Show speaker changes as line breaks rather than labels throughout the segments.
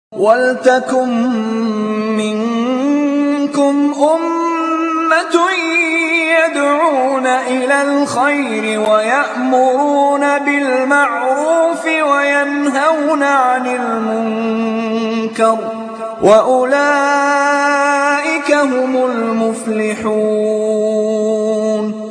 وَلْتَكُن مِّنكُمْ أُمَّةٌ يَدْعُونَ إِلَى الْخَيْرِ وَيَأْمُرُونَ بِالْمَعْرُوفِ وَيَنْهَوْنَ عَنِ الْمُنكَرِ ۚ وَأُولَٰئِكَ هُمُ الْمُفْلِحُونَ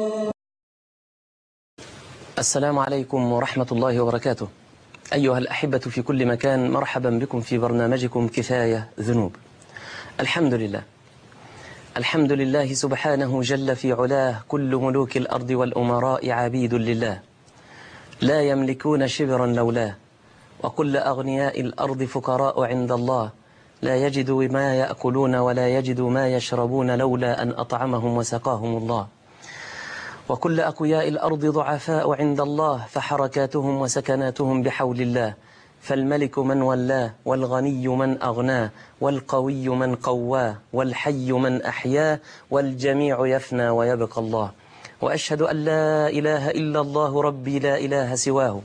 السلام عليكم ورحمة الله وبركاته أيها الأحبة في كل مكان مرحبا بكم في برنامجكم كفاية ذنوب الحمد لله الحمد لله سبحانه جل في علاه كل ملوك الأرض والأمراء عبيد لله لا يملكون شبرا لولاه وكل أغنياء الأرض فقراء عند الله لا يجدوا ما يأكلون ولا يجدوا ما يشربون لولا أن أطعمهم وسقاهم الله وكل أقوياء الأرض ضعفاء عند الله فحركاتهم وسكناتهم بحول الله فالملك من ولاه والغني من أغناه والقوي من قواه والحي من أحياه والجميع يفنى ويبقى الله وأشهد أن لا إله إلا الله ربي لا إله سواه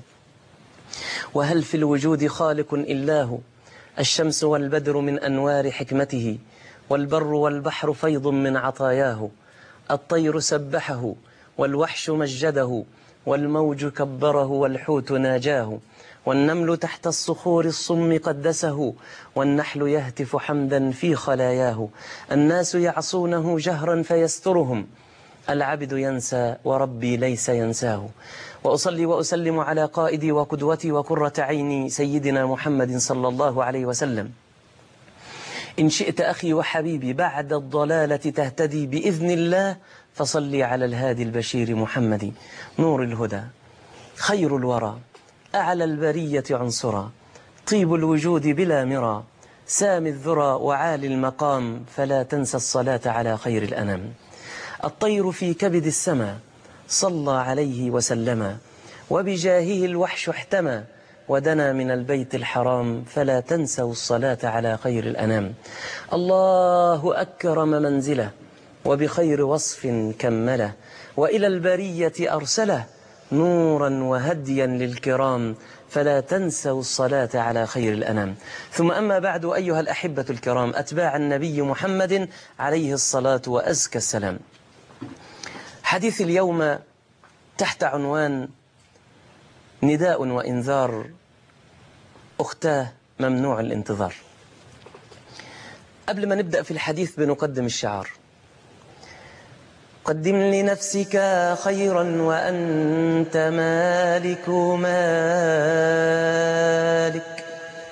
وهل في الوجود خالق إلاه الشمس والبدر من أنوار حكمته والبر والبحر فيض من عطاياه الطير سبحه والوحش مجده والموج كبره والحوت ناجاه والنمل تحت الصخور الصم قدسه والنحل يهتف حمدا في خلاياه الناس يعصونه جهرا فيسترهم العبد ينسى وربي ليس ينساه وأصلي وأسلم على قائدي وقدوتي وقرة عيني سيدنا محمد صلى الله عليه وسلم إن شئت أخي وحبيبي بعد الضلالة تهتدي بإذن الله فصلي على الهادي البشير محمد نور الهدى خير الورى أعلى البرية عنصرا طيب الوجود بلا مرى سام الذرى وعالي المقام فلا تنسى الصلاة على خير الأنام الطير في كبد السماء صلى عليه وسلم وبجاهه الوحش احتمى ودنا من البيت الحرام فلا تنسوا الصلاة على خير الأنام الله أكرم منزله وبخير وصف كمله وإلى البرية أرسله نورا وهديا للكرام فلا تنسوا الصلاة على خير الأنام ثم أما بعد أيها الأحبة الكرام أتباع النبي محمد عليه الصلاة وأزكى السلام حديث اليوم تحت عنوان نداء وإنذار أختاه ممنوع الانتظار قبل ما نبدأ في الحديث بنقدم الشعار قدم لنفسك خيرا وأنت مالك مالك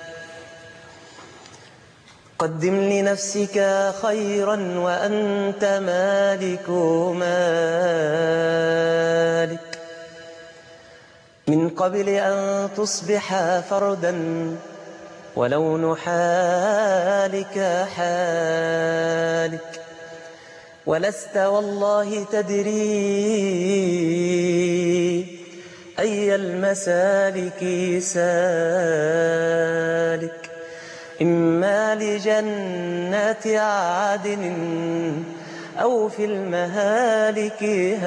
قدم لنفسك خيرا وأنت مالك مالك من قبل أن تصبح فردا ولون حالك حالك ولست والله تدري أي المسالك سالك إما لجنات عدن أو في المهالك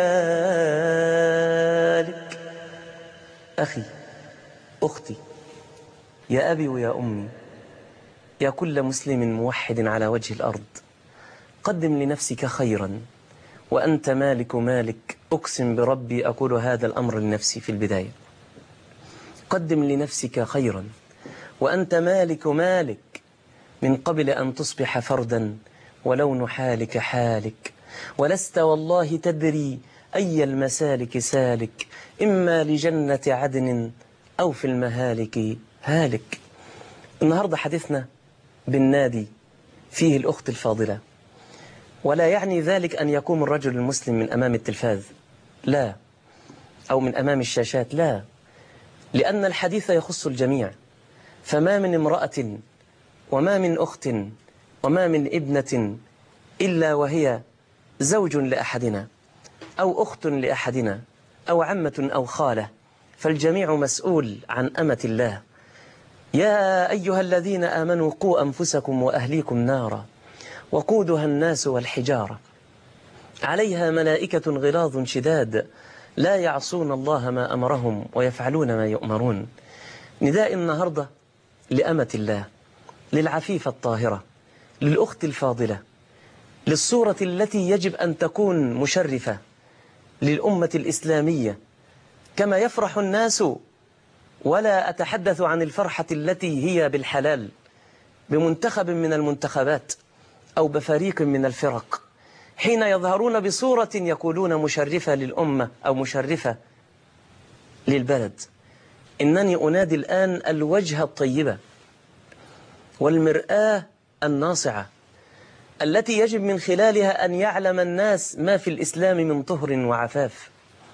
هالك أخي أختي يا أبي ويا أمي يا كل مسلم موحد على وجه الأرض قدم لنفسك خيرا وأنت مالك مالك أقسم بربي أقول هذا الأمر لنفسي في البداية قدم لنفسك خيرا وأنت مالك مالك من قبل أن تصبح فردا ولون حالك حالك ولست والله تدري أي المسالك سالك إما لجنة عدن أو في المهالك هالك النهاردة حديثنا بالنادي فيه الأخت الفاضلة ولا يعني ذلك أن يقوم الرجل المسلم من أمام التلفاز لا أو من أمام الشاشات لا لأن الحديث يخص الجميع فما من امرأة وما من أخت وما من ابنة إلا وهي زوج لأحدنا أو أخت لأحدنا أو عمة أو خالة فالجميع مسؤول عن أمة الله يا أيها الذين آمنوا قوا أنفسكم وأهليكم نارا وقودها الناس والحجارة عليها ملائكة غلاظ شداد لا يعصون الله ما أمرهم ويفعلون ما يؤمرون نداء النهاردة لأمة الله للعفيفة الطاهرة للأخت الفاضلة للصورة التي يجب أن تكون مشرفة للأمة الإسلامية كما يفرح الناس ولا أتحدث عن الفرحة التي هي بالحلال بمنتخب من المنتخبات أو بفريق من الفرق حين يظهرون بصورة يقولون مشرفة للأمة أو مشرفة للبلد إنني أنادي الآن الوجه الطيبة والمرآة الناصعة التي يجب من خلالها أن يعلم الناس ما في الإسلام من طهر وعفاف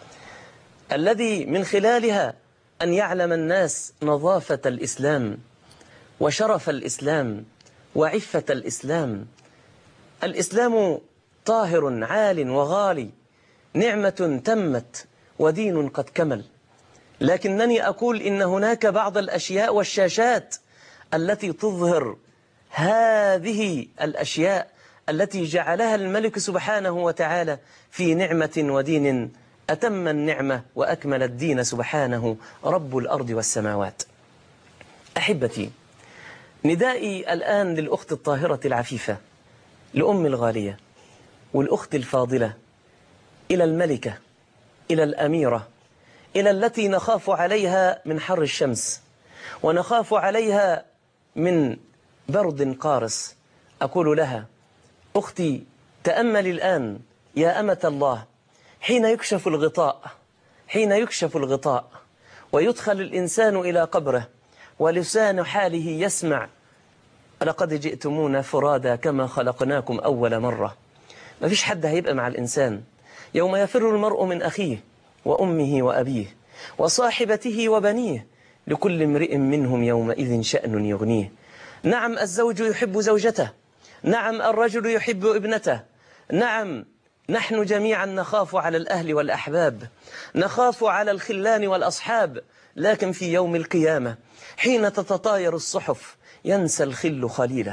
الذي من خلالها أن يعلم الناس نظافة الإسلام وشرف الإسلام وعفة الإسلام الإسلام طاهر عال وغالي نعمة تمت ودين قد كمل لكنني أقول إن هناك بعض الأشياء والشاشات التي تظهر هذه الأشياء التي جعلها الملك سبحانه وتعالى في نعمة ودين أتم النعمة وأكمل الدين سبحانه رب الأرض والسماوات أحبتي ندائي الآن للأخت الطاهرة العفيفة لأم الغالية والأخت الفاضلة إلى الملكة إلى الأميرة إلى التي نخاف عليها من حر الشمس ونخاف عليها من برد قارس أقول لها أختي تأمل الآن يا أمة الله حين يكشف الغطاء حين يكشف الغطاء ويدخل الإنسان إلى قبره ولسان حاله يسمع لقد جئتمونا فرادا كما خلقناكم أول مرة ما فيش حد هيبقى مع الإنسان يوم يفر المرء من أخيه وأمه وأبيه وصاحبته وبنيه لكل امرئ منهم يومئذ شأن يغنيه نعم الزوج يحب زوجته نعم الرجل يحب ابنته نعم نحن جميعا نخاف على الأهل والأحباب نخاف على الخلان والأصحاب لكن في يوم القيامة حين تتطاير الصحف ينسى الخل خليله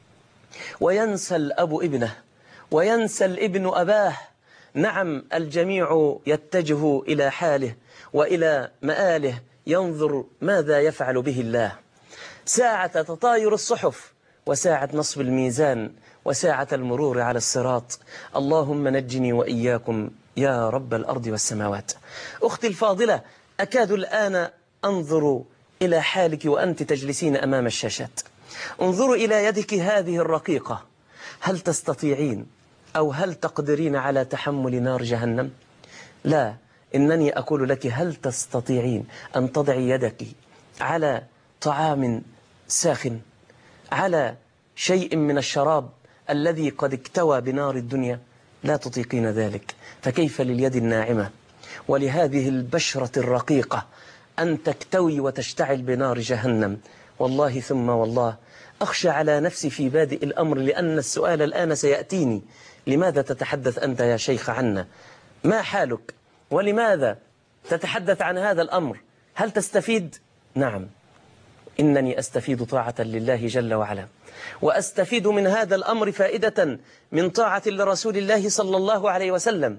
وينسى الأب ابنه وينسى الابن أباه نعم الجميع يتجه إلى حاله وإلى مآله ينظر ماذا يفعل به الله ساعة تطاير الصحف وساعة نصب الميزان وساعة المرور على الصراط اللهم نجني وإياكم يا رب الأرض والسماوات أختي الفاضلة أكاد الآن أنظر إلى حالك وأنت تجلسين أمام الشاشات انظروا إلى يدك هذه الرقيقة هل تستطيعين أو هل تقدرين على تحمل نار جهنم لا إنني أقول لك هل تستطيعين أن تضعي يدك على طعام ساخن على شيء من الشراب الذي قد اكتوى بنار الدنيا لا تطيقين ذلك فكيف لليد الناعمة ولهذه البشرة الرقيقة أن تكتوي وتشتعل بنار جهنم والله ثم والله أخشى على نفسي في بادئ الأمر لأن السؤال الآن سيأتيني لماذا تتحدث أنت يا شيخ عنا ما حالك ولماذا تتحدث عن هذا الأمر هل تستفيد نعم إنني أستفيد طاعة لله جل وعلا وأستفيد من هذا الأمر فائدة من طاعة لرسول الله صلى الله عليه وسلم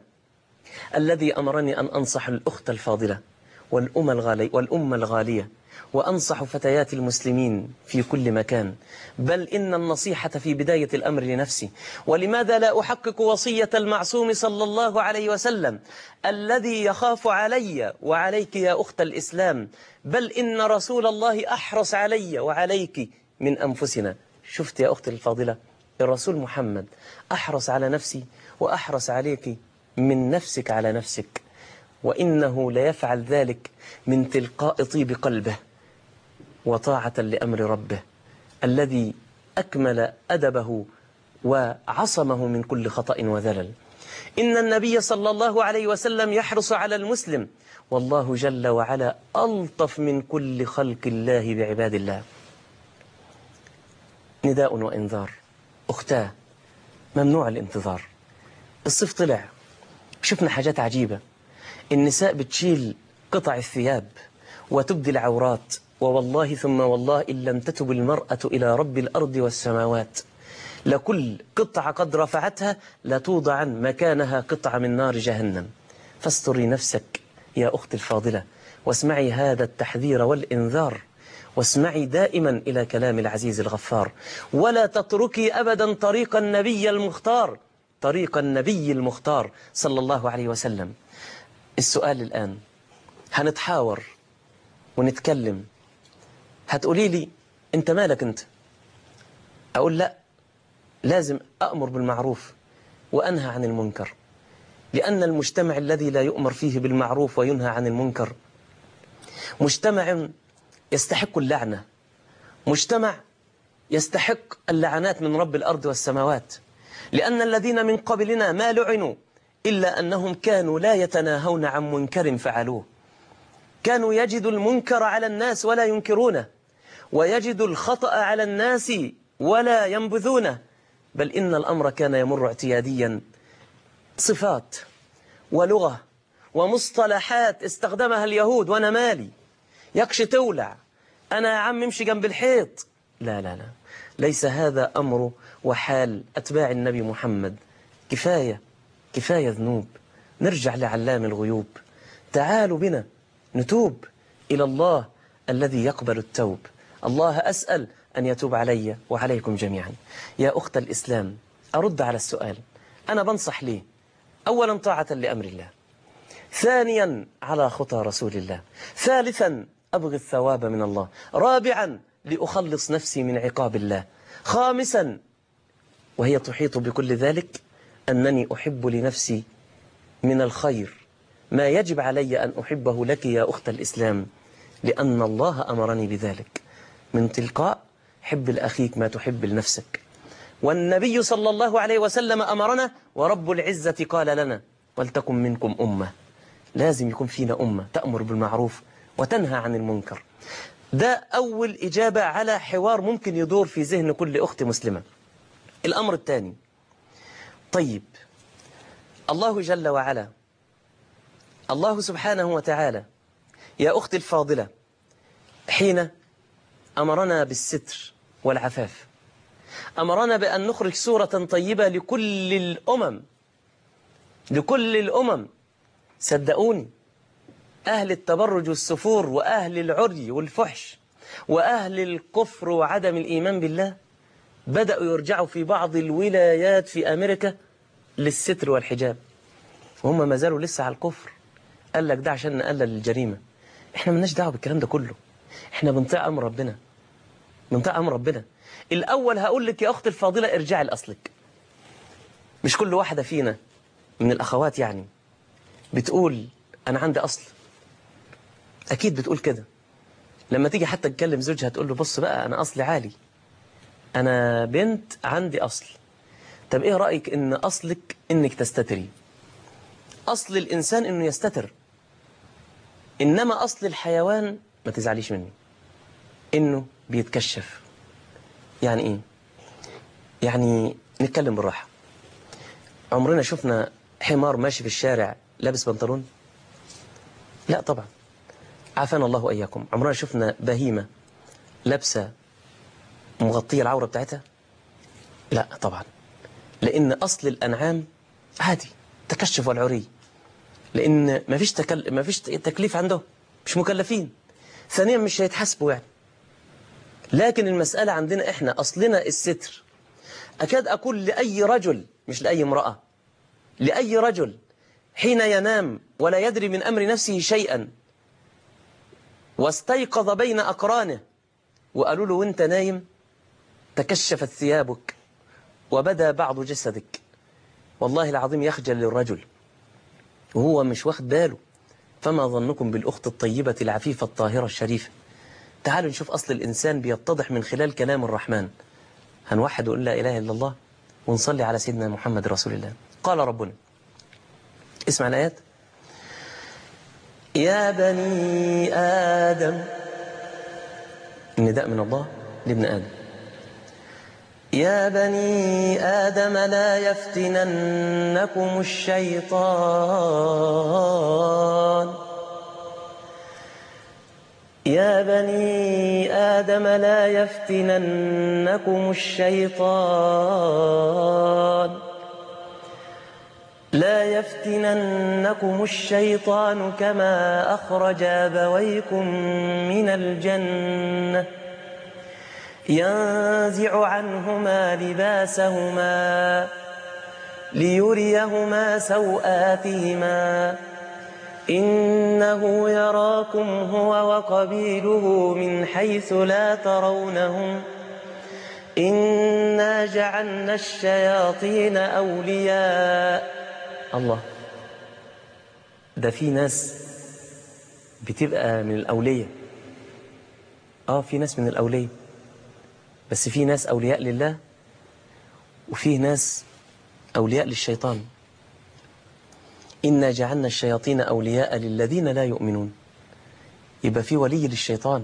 الذي أمرني أن أنصح الأخت الفاضلة والأم الغالية, والأم الغالية وأنصح فتيات المسلمين في كل مكان بل إن النصيحة في بداية الأمر لنفسي ولماذا لا أحقق وصية المعصوم صلى الله عليه وسلم الذي يخاف علي وعليك يا أخت الإسلام بل إن رسول الله أحرص علي وعليك من أنفسنا شفت يا أختي الفاضلة الرسول محمد أحرص على نفسي وأحرص عليك من نفسك على نفسك وإنه ليفعل ذلك من تلقاء طيب قلبه وطاعة لأمر ربه الذي أكمل أدبه وعصمه من كل خطأ وذلل إن النبي صلى الله عليه وسلم يحرص على المسلم والله جل وعلا ألطف من كل خلق الله بعباد الله نداء وإنذار أختاه ممنوع الانتظار الصيف طلع شفنا حاجات عجيبة النساء بتشيل قطع الثياب وتبدي العورات ووالله ثم والله إن لم تتب المرأة إلى رب الأرض والسماوات لكل قطعة قد رفعتها لتوضع مكانها قطعة من نار جهنم فاستري نفسك يا أختي الفاضلة واسمعي هذا التحذير والإنذار واسمعي دائما إلى كلام العزيز الغفار ولا تتركي أبدا طريق النبي المختار طريق النبي المختار صلى الله عليه وسلم السؤال الآن هنتحاور ونتكلم هتقولي لي انت مالك انت اقول لا لازم أأمر بالمعروف وأنهى عن المنكر لأن المجتمع الذي لا يؤمر فيه بالمعروف وينهى عن المنكر مجتمع يستحق اللعنة مجتمع يستحق اللعنات من رب الأرض والسماوات لأن الذين من قبلنا ما لعنوا إلا أنهم كانوا لا يتناهون عن منكر فعلوه كانوا يجدوا المنكر على الناس ولا ينكرونه ويجدوا الخطأ على الناس ولا ينبذونه بل إن الأمر كان يمر اعتياديا صفات ولغة ومصطلحات استخدمها اليهود وأنا مالي يكش تولع أنا يا عم امشي جنب الحيط لا لا لا ليس هذا أمر وحال أتباع النبي محمد كفاية كفاية ذنوب نرجع لعلام الغيوب تعالوا بنا نتوب إلى الله الذي يقبل التوب الله أسأل أن يتوب علي وعليكم جميعا يا أخت الإسلام أرد على السؤال أنا بنصح ليه أولا طاعة لأمر الله ثانيا على خطى رسول الله ثالثا أبغي الثواب من الله رابعا لأخلص نفسي من عقاب الله خامسا وهي تحيط بكل ذلك أنني أحب لنفسي من الخير ما يجب علي أن أحبه لك يا أخت الإسلام لأن الله أمرني بذلك من تلقاء حب لأخيك ما تحب لنفسك والنبي صلى الله عليه وسلم أمرنا ورب العزة قال لنا ولتكن منكم أمة لازم يكون فينا أمة تأمر بالمعروف وتنهى عن المنكر ده أول إجابة على حوار ممكن يدور في ذهن كل أخت مسلمة الأمر الثاني طيب الله جل وعلا الله سبحانه وتعالى يا أختي الفاضلة حين أمرنا بالستر والعفاف أمرنا بأن نخرج صورة طيبة لكل الأمم لكل الأمم صدقوني أهل التبرج والسفور وأهل العري والفحش وأهل الكفر وعدم الإيمان بالله بدأوا يرجعوا في بعض الولايات في أمريكا للستر والحجاب وهم ما زالوا لسه على الكفر قال لك ده عشان نقلل الجريمة احنا ملناش دعوه بالكلام ده كله احنا بنطيع أمر ربنا بنطيع أمر ربنا الأول هقول لك يا أخت الفاضلة ارجعي لأصلك مش كل واحدة فينا من الأخوات يعني بتقول أنا عندي أصل أكيد بتقول كده لما تيجي حتى تكلم زوجها تقول له بص بقى أنا أصلي عالي أنا بنت عندي أصل طب إيه رأيك إن أصلك إنك تستتري أصل الإنسان إنه يستتر إنما أصل الحيوان ما تزعليش مني إنه بيتكشف يعني إيه يعني نتكلم بالراحة عمرنا شفنا حمار ماشي في الشارع لابس بنطلون لا طبعا عافانا الله وإياكم عمرنا شفنا بهيمة لابسة مغطية العورة بتاعتها لا طبعا لأن أصل الأنعام عادي تكشف والعري لأن ما فيش تكل... ما فيش تكليف عندهم مش مكلفين ثانيا مش هيتحاسبوا يعني لكن المسألة عندنا إحنا أصلنا الستر أكاد أقول لأي رجل مش لأي امرأة لأي رجل حين ينام ولا يدري من أمر نفسه شيئا واستيقظ بين أقرانه وقالوا له وانت نايم تكشفت ثيابك وبدا بعض جسدك والله العظيم يخجل للرجل وهو مش واخد باله فما ظنكم بالأخت الطيبة العفيفة الطاهرة الشريفة تعالوا نشوف أصل الإنسان بيتضح من خلال كلام الرحمن هنوحد ونقول لا إله إلا الله ونصلي على سيدنا محمد رسول الله قال ربنا اسمع الآيات يا بني آدم النداء من الله لابن آدم يا بني آدم لا يفتننكم الشيطان يا بني آدم لا يفتننكم الشيطان لا يفتننكم الشيطان كما أخرج أبويكم من الجنة ينزع عنهما لباسهما ليريهما سوآتهما إنه يراكم هو وقبيله من حيث لا ترونهم إنا جعلنا الشياطين أولياء الله ده في ناس بتبقى من الأولياء آه في ناس من الأولياء بس في ناس أولياء لله وفي ناس أولياء للشيطان إنا جعلنا الشياطين أولياء للذين لا يؤمنون يبقى في ولي للشيطان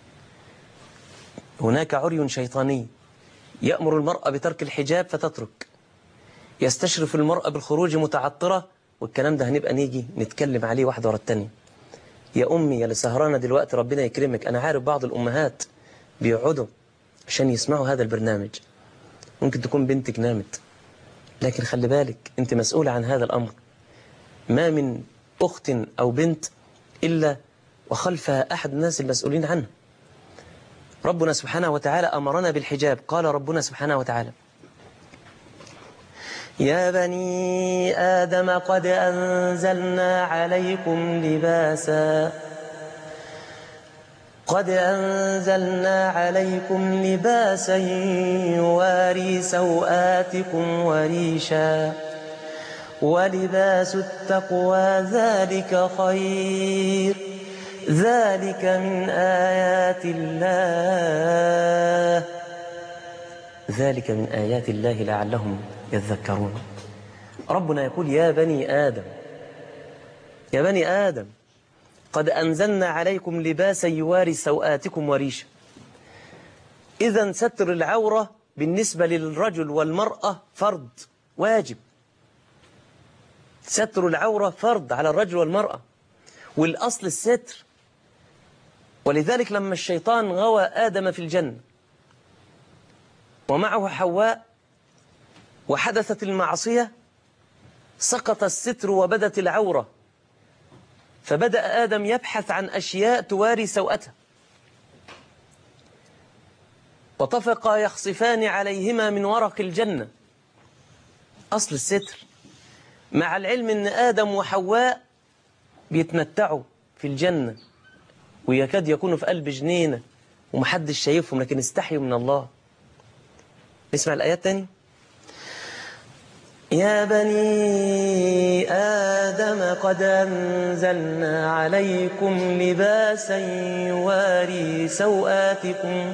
هناك عري شيطاني يأمر المرأة بترك الحجاب فتترك يستشرف المرأة بالخروج متعطرة والكلام ده هنبقى نيجي نتكلم عليه واحدة ورا التانية يا أمي يا اللي سهرانة دلوقتي ربنا يكرمك أنا عارف بعض الأمهات بيقعدوا عشان يسمعوا هذا البرنامج ممكن تكون بنتك نامت لكن خلي بالك أنت مسؤولة عن هذا الأمر ما من أخت أو بنت إلا وخلفها أحد الناس المسؤولين عنه ربنا سبحانه وتعالى أمرنا بالحجاب قال ربنا سبحانه وتعالى يا بني آدم قد أنزلنا عليكم لباسا قد أنزلنا عليكم لباسا يواري سوآتكم وريشا ولباس التقوى ذلك خير ذلك من آيات الله ذلك من آيات الله لعلهم يذكرون ربنا يقول يا بني آدم يا بني آدم قد أنزلنا عليكم لباسا يواري سوآتكم وريشا إذا ستر العورة بالنسبة للرجل والمرأة فرض واجب ستر العورة فرض على الرجل والمرأة والأصل الستر ولذلك لما الشيطان غوى آدم في الجنة ومعه حواء وحدثت المعصية سقط الستر وبدت العورة فبدأ آدم يبحث عن أشياء تواري سوءته وطفقا يخصفان عليهما من ورق الجنة أصل الستر مع العلم أن آدم وحواء بيتمتعوا في الجنة ويكاد يكونوا في قلب جنينة ومحدش شايفهم لكن استحيوا من الله نسمع الآيات تاني يا بني آدم قد أنزلنا عليكم لباسا يواري سوآتكم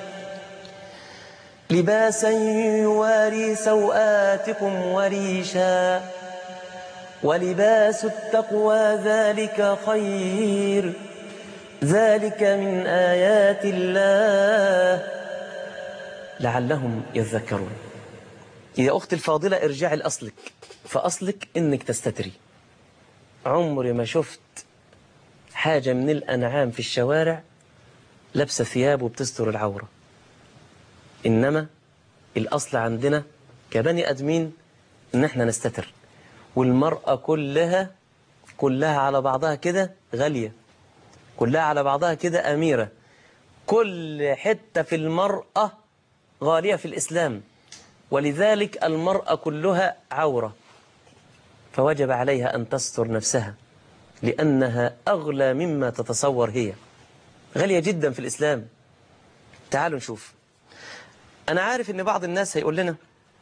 لباسا يواري سوآتكم وريشا ولباس التقوى ذلك خير ذلك من آيات الله لعلهم يذكرون يا أختي الفاضلة ارجعي لأصلك فأصلك إنك تستتري عمري ما شفت حاجة من الأنعام في الشوارع لابسة ثياب وبتستر العورة إنما الأصل عندنا كبني أدمين إن احنا نستتر والمرأة كلها كلها على بعضها كده غالية كلها على بعضها كده أميرة كل حتة في المرأة غالية في الإسلام ولذلك المرأة كلها عورة فوجب عليها أن تستر نفسها لأنها أغلى مما تتصور هي غالية جدا في الإسلام تعالوا نشوف أنا عارف أن بعض الناس هيقول لنا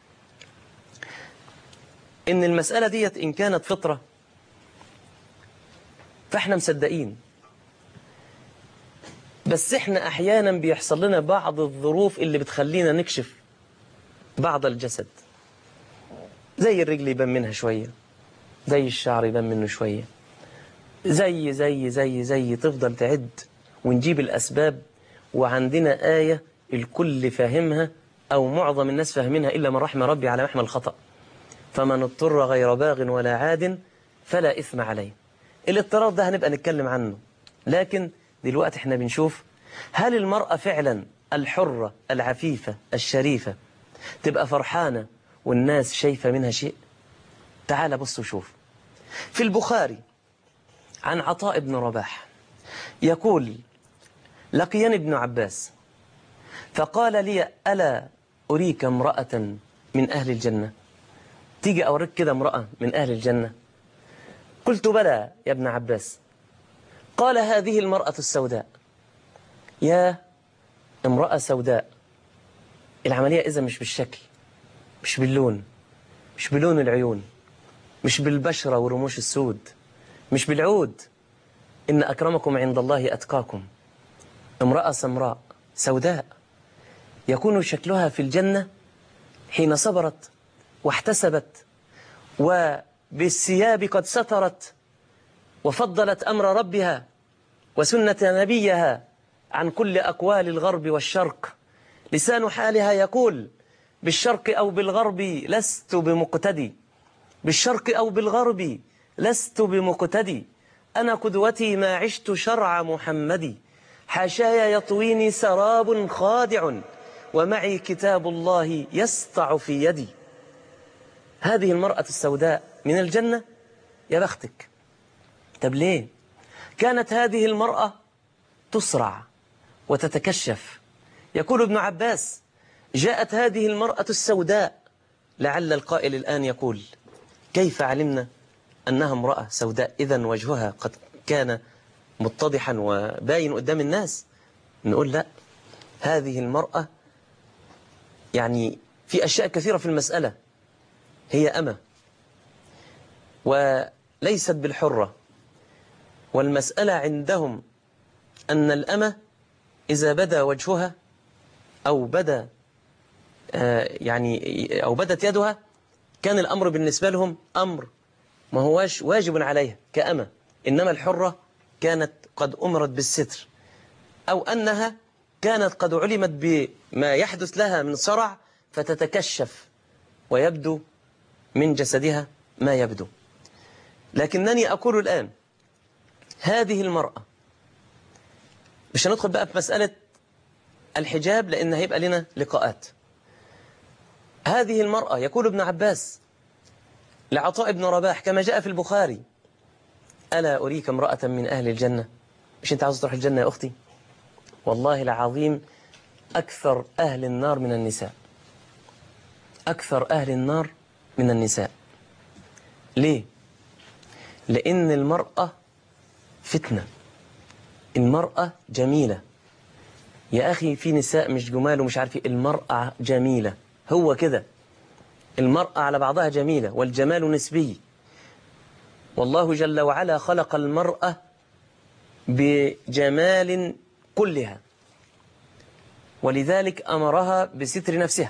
إن المسألة ديت إن كانت فطرة فإحنا مصدقين بس إحنا أحيانا بيحصل لنا بعض الظروف اللي بتخلينا نكشف بعض الجسد زي الرجل يبان منها شوية زي الشعر يبان منه شوية زي زي زي زي تفضل تعد ونجيب الأسباب وعندنا آية الكل فاهمها أو معظم الناس فاهمينها إلا من رحم ربي على محمل الخطأ فمن اضطر غير باغ ولا عاد فلا إثم عليه الاضطرار ده هنبقى نتكلم عنه لكن دلوقتي احنا بنشوف هل المرأة فعلا الحرة العفيفة الشريفة تبقى فرحانة والناس شايفة منها شيء تعال بص وشوف في البخاري عن عطاء بن رباح يقول لقيني ابن عباس فقال لي ألا أريك امرأة من أهل الجنة تيجي أوريك كده امرأة من أهل الجنة قلت بلى يا ابن عباس قال هذه المرأة السوداء يا امرأة سوداء العملية إذا مش بالشكل مش باللون مش بلون العيون مش بالبشرة ورموش السود مش بالعود إن أكرمكم عند الله أتقاكم امرأة سمراء سوداء يكون شكلها في الجنة حين صبرت واحتسبت وبالثياب قد سترت وفضلت أمر ربها وسنة نبيها عن كل أقوال الغرب والشرق لسان حالها يقول بالشرق أو بالغرب لست بمقتدي بالشرق أو بالغرب لست بمقتدي أنا قدوتي ما عشت شرع محمد حاشاي يطويني سراب خادع ومعي كتاب الله يسطع في يدي هذه المرأة السوداء من الجنة يا بختك طب ليه كانت هذه المرأة تسرع وتتكشف يقول ابن عباس جاءت هذه المرأة السوداء لعل القائل الآن يقول كيف علمنا أنها امرأة سوداء إذا وجهها قد كان متضحا وباين قدام الناس نقول لا هذه المرأة يعني في أشياء كثيرة في المسألة هي أمة وليست بالحرة والمسألة عندهم أن الأمة إذا بدا وجهها أو بدا يعني أو بدت يدها كان الأمر بالنسبة لهم أمر ما هواش واجب عليها كأمة إنما الحرة كانت قد أمرت بالستر أو أنها كانت قد علمت بما يحدث لها من صرع فتتكشف ويبدو من جسدها ما يبدو لكنني أقول الآن هذه المرأة مش هندخل بقى في مسألة الحجاب لأن هيبقى لنا لقاءات هذه المرأة يقول ابن عباس لعطاء بن رباح كما جاء في البخاري ألا أريك امرأة من أهل الجنة مش أنت عاوز تروح الجنة يا أختي والله العظيم أكثر أهل النار من النساء أكثر أهل النار من النساء ليه؟ لأن المرأة فتنة المرأة جميلة يا أخي في نساء مش جمال ومش عارف المرأة جميلة هو كده المرأة على بعضها جميلة والجمال نسبي والله جل وعلا خلق المرأة بجمال كلها ولذلك أمرها بستر نفسها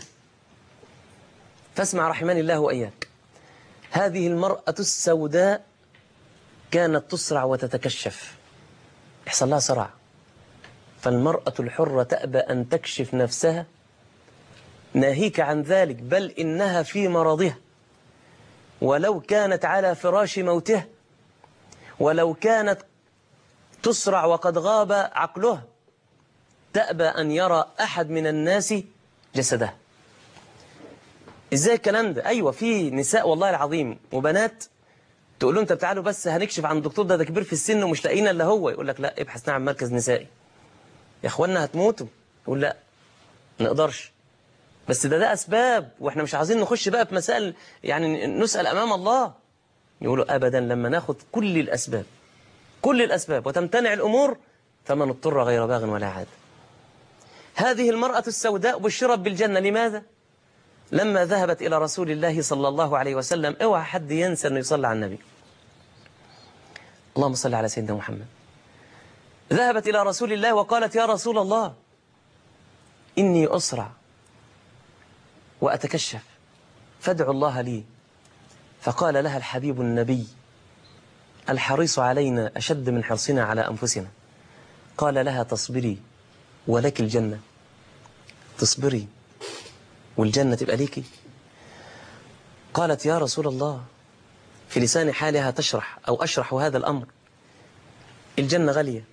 فاسمع رحمن الله وإياك هذه المرأة السوداء كانت تسرع وتتكشف يحصل لها صرع فالمرأة الحرة تأبى أن تكشف نفسها ناهيك عن ذلك بل إنها في مرضها ولو كانت على فراش موتها ولو كانت تسرع وقد غاب عقلها تأبى أن يرى أحد من الناس جسدها إزاي الكلام ده أيوة في نساء والله العظيم وبنات تقول له أنت تعالوا بس هنكشف عن الدكتور ده ده كبير في السن ومش لاقينا إلا هو يقول لك لا ابحث عن مركز نسائي يا إخوانا هتموتوا يقول لا ما نقدرش بس ده ده أسباب وإحنا مش عايزين نخش بقى في مسائل يعني نسأل أمام الله يقولوا أبدا لما ناخد كل الأسباب كل الأسباب وتمتنع الأمور فمن اضطر غير باغ ولا عاد هذه المرأة السوداء بشرت بالجنة لماذا؟ لما ذهبت إلى رسول الله صلى الله عليه وسلم اوعى حد ينسى أنه يصلي على النبي اللهم صل على سيدنا محمد ذهبت إلى رسول الله وقالت يا رسول الله إني أسرع وأتكشف فادعوا الله لي فقال لها الحبيب النبي الحريص علينا أشد من حرصنا على أنفسنا قال لها تصبري ولك الجنة تصبري والجنة تبقى ليكي قالت يا رسول الله في لسان حالها تشرح أو أشرح هذا الأمر الجنة غالية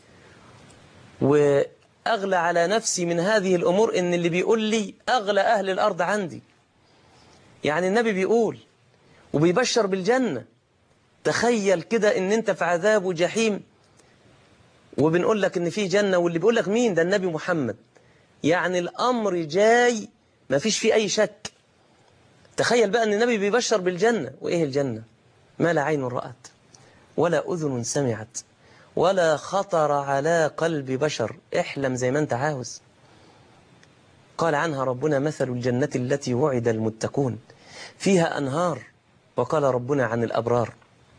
وأغلى على نفسي من هذه الأمور إن اللي بيقول لي أغلى أهل الأرض عندي يعني النبي بيقول وبيبشر بالجنة تخيل كده ان انت في عذاب وجحيم وبنقول لك ان في جنة واللي بيقول لك مين ده النبي محمد يعني الامر جاي ما فيش فيه اي شك تخيل بقى ان النبي بيبشر بالجنة وايه الجنة ما لا عين رأت ولا اذن سمعت ولا خطر على قلب بشر احلم زي ما انت عاوز قال عنها ربنا مثل الجنة التي وعد المتقون فيها أنهار وقال ربنا عن الأبرار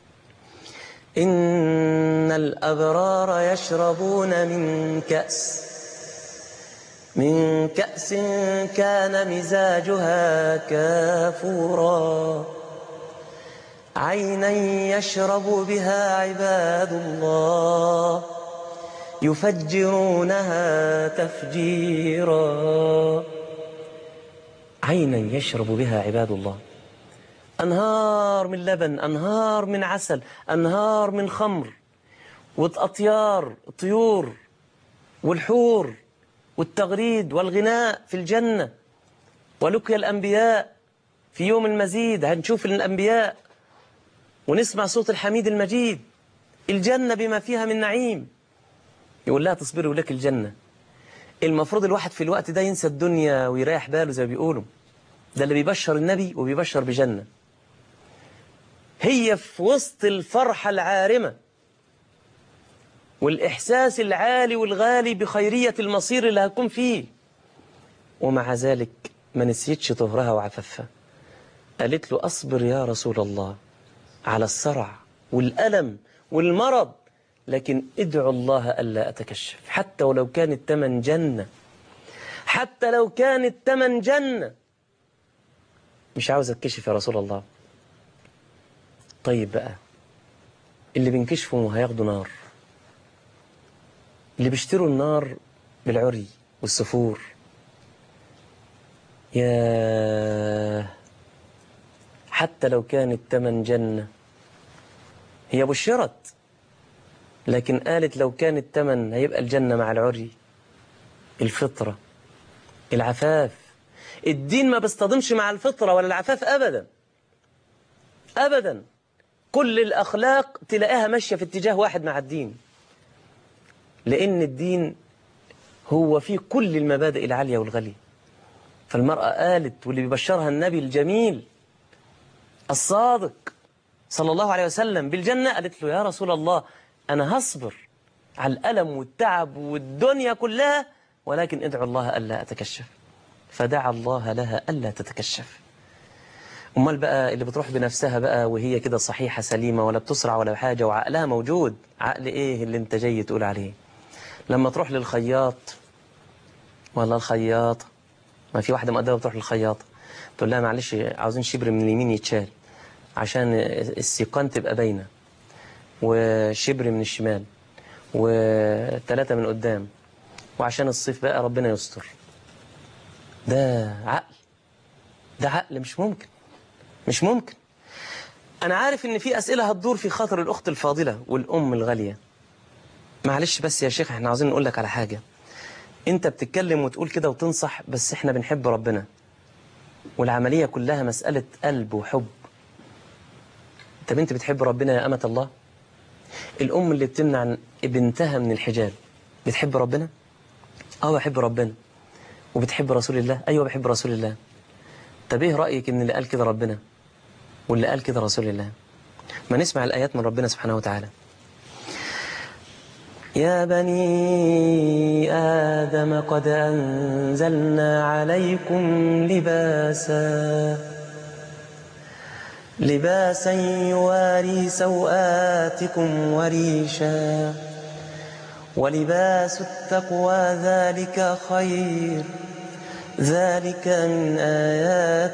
إن الأبرار يشربون من كأس من كأس كان مزاجها كافورا عينا يشرب بها عباد الله يفجرونها تفجيرا عينا يشرب بها عباد الله أنهار من لبن أنهار من عسل أنهار من خمر والأطيار طيور والحور والتغريد والغناء في الجنة ولقي الأنبياء في يوم المزيد هنشوف الأنبياء ونسمع صوت الحميد المجيد الجنة بما فيها من نعيم يقول لها تصبري ولك الجنة المفروض الواحد في الوقت ده ينسى الدنيا ويريح باله زي ما بيقولوا ده اللي بيبشر النبي وبيبشر بجنة هي في وسط الفرحة العارمة والإحساس العالي والغالي بخيرية المصير اللي هتكون فيه ومع ذلك ما نسيتش طهرها وعففها قالت له أصبر يا رسول الله على الصرع والألم والمرض لكن ادعو الله ألا أتكشف حتى ولو كان التمن جنة حتى لو كان التمن جنة مش عاوز أتكشف يا رسول الله طيب بقى اللي بينكشفوا هياخدوا نار اللي بيشتروا النار بالعري والسفور يا حتى لو كان التمن جنة هي بشرت لكن قالت لو كان التمن هيبقى الجنة مع العري الفطرة العفاف الدين ما بيصطدمش مع الفطرة ولا العفاف أبدا أبدا كل الأخلاق تلاقيها ماشية في اتجاه واحد مع الدين لأن الدين هو فيه كل المبادئ العالية والغالية فالمرأة قالت واللي بيبشرها النبي الجميل الصادق صلى الله عليه وسلم بالجنة قالت له يا رسول الله أنا هصبر على الألم والتعب والدنيا كلها ولكن ادعو الله ألا أتكشف فدعا الله لها ألا تتكشف أمال بقى اللي بتروح بنفسها بقى وهي كده صحيحة سليمة ولا بتسرع ولا حاجة وعقلها موجود عقل إيه اللي أنت جاي تقول عليه لما تروح للخياط ولا الخياطة ما في واحدة مقدمة بتروح للخياطة تقول لها معلش عاوزين شبر من اليمين يتشال عشان السيقان تبقى باينة وشبر من الشمال وثلاثة من قدام وعشان الصيف بقى ربنا يستر ده عقل ده عقل مش ممكن مش ممكن أنا عارف إن في أسئلة هتدور في خاطر الأخت الفاضلة والأم الغالية معلش بس يا شيخ احنا عاوزين نقول لك على حاجة انت بتتكلم وتقول كده وتنصح بس احنا بنحب ربنا والعملية كلها مسألة قلب وحب طب انت بتحب ربنا يا أمة الله الأم اللي بتمنع بنتها من الحجاب بتحب ربنا اه بحب ربنا وبتحب رسول الله ايوه بحب رسول الله طب ايه رأيك ان اللي قال كده ربنا واللي قال كده رسول الله ما نسمع الآيات من ربنا سبحانه وتعالى يا بني آدم قد أنزلنا عليكم لباسا لباسا يواري سوآتكم وريشا ولباس التقوى ذلك خير ذلك من آيات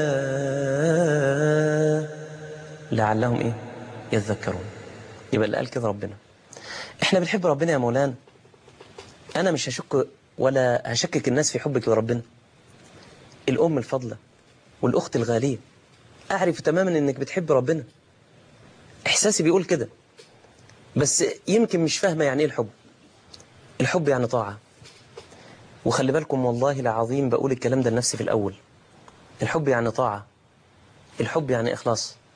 الله لعلهم إيه يذكرون يبقى اللي قال كده ربنا احنا بنحب ربنا يا مولانا انا مش هشك ولا هشكك الناس في حبك لربنا الام الفضلة والاخت الغالية اعرف تماما انك بتحب ربنا احساسي بيقول كده بس يمكن مش فاهمة يعني ايه الحب الحب يعني طاعة وخلي بالكم والله العظيم بقول الكلام ده لنفسي في الاول الحب يعني طاعة الحب يعني اخلاص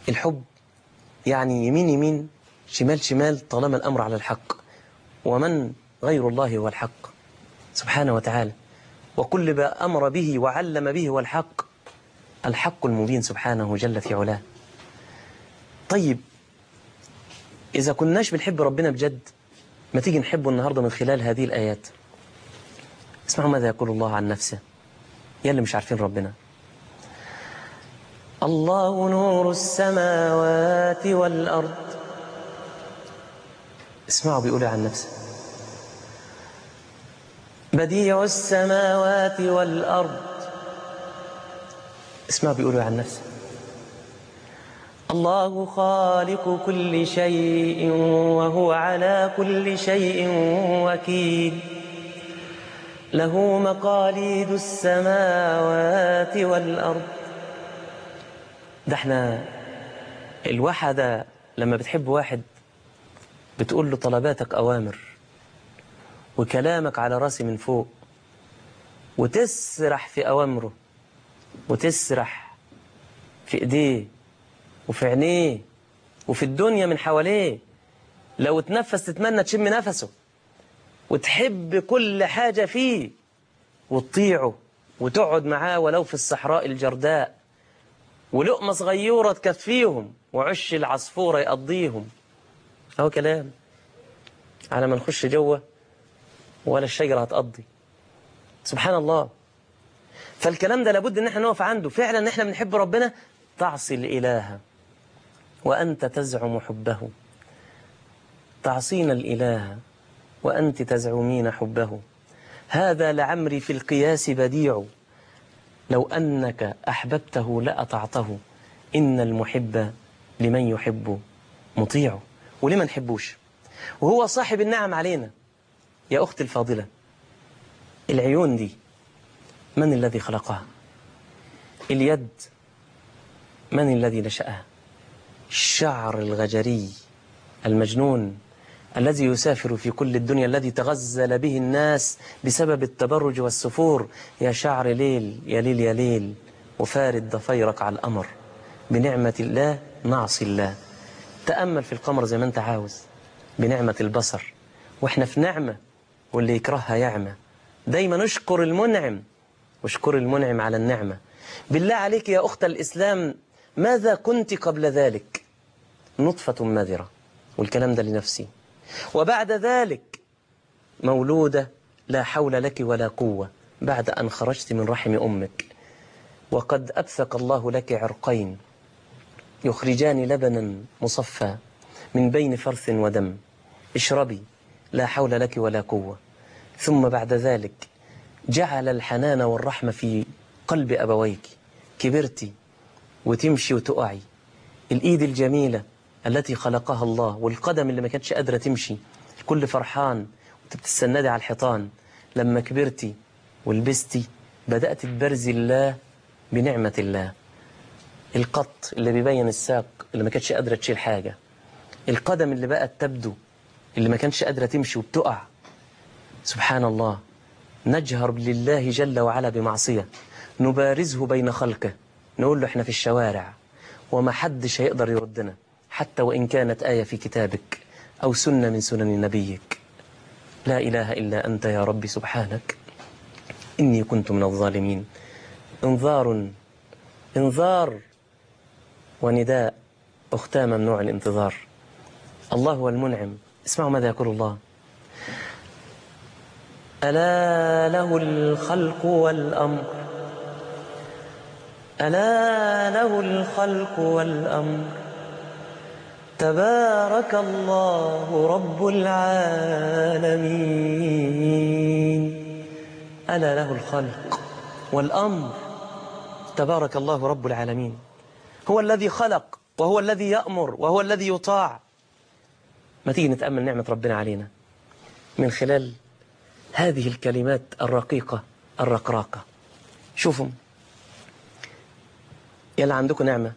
الحب يعني يمين يمين شمال شمال طالما الأمر على الحق ومن غير الله هو الحق سبحانه وتعالى وكل ما أمر به وعلم به هو الحق الحق المبين سبحانه جل في علاه طيب إذا كناش بنحب ربنا بجد ما تيجي نحبه النهاردة من خلال هذه الآيات اسمعوا ماذا يقول الله عن نفسه يا اللي مش عارفين ربنا الله نور السماوات والأرض اسمعوا بيقول عن نفسه بديع السماوات والأرض اسمعوا بيقولوا عن نفسه الله خالق كل شيء وهو على كل شيء وكيل له مقاليد السماوات والأرض ده احنا الواحدة لما بتحب واحد بتقول له طلباتك أوامر وكلامك على راسي من فوق وتسرح في أوامره وتسرح في إيديه وفي عينيه وفي الدنيا من حواليه لو تنفس تتمنى تشم نفسه وتحب كل حاجة فيه وتطيعه وتقعد معاه ولو في الصحراء الجرداء ولقمة صغيرة تكفيهم وعش العصفورة يقضيهم أهو كلام على ما نخش جوه ولا الشجرة هتقضي سبحان الله فالكلام ده لابد ان احنا نقف عنده فعلا ان احنا بنحب ربنا تعصي الإله وأنت تزعم حبه تعصين الإله وأنت تزعمين حبه هذا لعمري في القياس بديع لو أنك أحببته لأطعته إن المحب لمن يحب مطيع ولمن نحبوش وهو صاحب النعم علينا يا أختي الفاضلة العيون دي من الذي خلقها اليد من الذي نشأها الشعر الغجري المجنون الذي يسافر في كل الدنيا الذي تغزل به الناس بسبب التبرج والسفور يا شعر ليل يا ليل يا ليل وفارد ضفيرك على الأمر بنعمة الله نعصي الله تأمل في القمر زي ما انت عاوز بنعمة البصر واحنا في نعمة واللي يكرهها يعمى دايما نشكر المنعم واشكر المنعم على النعمة بالله عليك يا أخت الإسلام ماذا كنت قبل ذلك نطفة مذرة والكلام ده لنفسي وبعد ذلك مولودة لا حول لك ولا قوة بعد أن خرجت من رحم أمك وقد أبثق الله لك عرقين يخرجان لبنا مصفى من بين فرث ودم اشربي لا حول لك ولا قوة ثم بعد ذلك جعل الحنان والرحمة في قلب أبويك كبرتي وتمشي وتقعي الإيد الجميلة التي خلقها الله والقدم اللي ما كانتش قادرة تمشي الكل فرحان وتتسندي على الحيطان لما كبرتي ولبستي بدأت تبرزي الله بنعمة الله القط اللي بيبين الساق اللي ما كانتش قادرة تشيل حاجة القدم اللي بقت تبدو اللي ما كانتش قادرة تمشي وبتقع سبحان الله نجهر لله جل وعلا بمعصية نبارزه بين خلقه نقول له احنا في الشوارع وما حدش هيقدر يردنا حتى وإن كانت آية في كتابك أو سنة من سنن نبيك لا إله إلا أنت يا ربي سبحانك إني كنت من الظالمين انذار انذار ونداء أختام ممنوع الانتظار الله هو المنعم اسمعوا ماذا يقول الله ألا له الخلق والأمر ألا له الخلق والأمر تبارك الله رب العالمين ألا له الخلق والأمر تبارك الله رب العالمين هو الذي خلق وهو الذي يأمر وهو الذي يطاع ما تيجي نتأمل نعمة ربنا علينا من خلال هذه الكلمات الرقيقة الرقراقة شوفوا يلا عندكم نعمة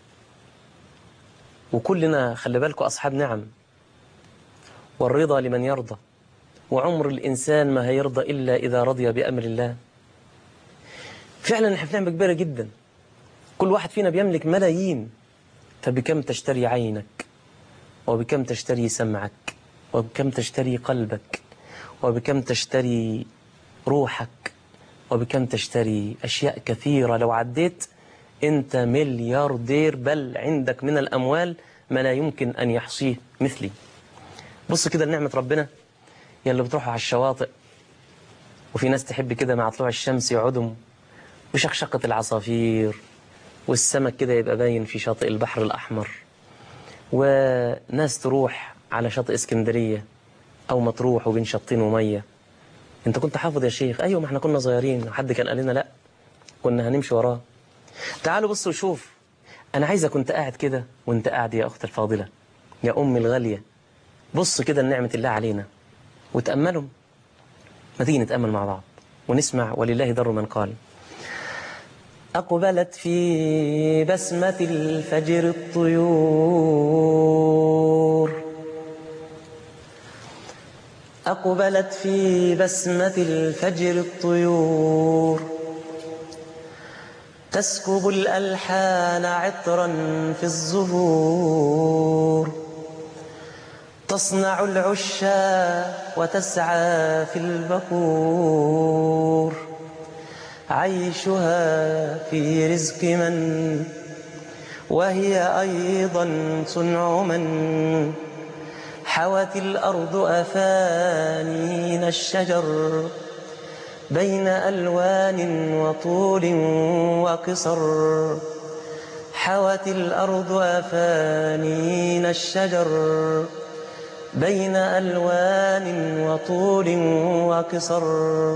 وكلنا خلي بالكم أصحاب نعم والرضا لمن يرضى وعمر الإنسان ما هيرضى إلا إذا رضي بأمر الله فعلا احنا في نعمة كبيرة جدا كل واحد فينا بيملك ملايين فبكم تشتري عينك وبكم تشتري سمعك وبكم تشتري قلبك وبكم تشتري روحك وبكم تشتري أشياء كثيرة لو عديت أنت ملياردير بل عندك من الأموال ما لا يمكن أن يحصيه مثلي بص كده لنعمة ربنا يلي بتروحوا على الشواطئ وفي ناس تحب كده مع طلوع الشمس يقعدوا وشقشقة العصافير والسمك كده يبقى باين في شاطئ البحر الأحمر وناس تروح على شاطئ اسكندرية أو مطروح وبين شطين ومية أنت كنت حافظ يا شيخ أيوة ما احنا كنا صغيرين حد كان قال لنا لا كنا هنمشي وراه تعالوا بصوا وشوف أنا عايزك كنت قاعد كده وأنت قاعد يا أخت الفاضلة يا أمي الغالية بص كده لنعمة الله علينا وتأملوا ما تيجي نتأمل مع بعض ونسمع ولله در من قال أقبلت في بسمة الفجر الطيور أقبلت في بسمة الفجر الطيور تسكب الألحان عطرا في الزهور تصنع العشا وتسعى في البكور عيشها في رزق من وهي أيضا صنع من حوت الأرض أفانين الشجر بين ألوان وطول وقصر حوت الأرض أفانين الشجر بين ألوان وطول وقصر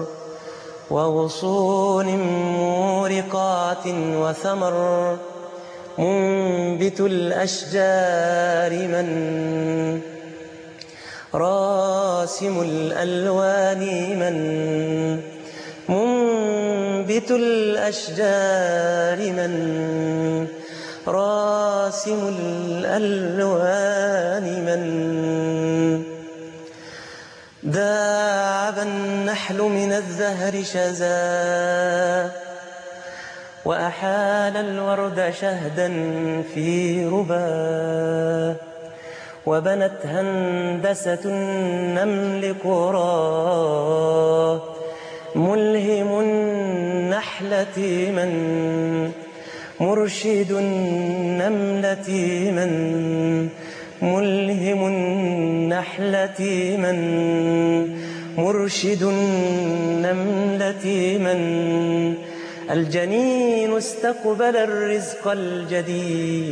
وغصون مورقات وثمر منبت الأشجار من راسم الألوان من منبت الأشجار من راسم الألوان من داعب النحل من الزهر شزا وأحال الورد شهدا في ربا وبنت هندسة النمل قرى ملهم النحلة من مرشد النملة من ملهم النحلة من مرشد النملة من الجنين استقبل الرزق الجديد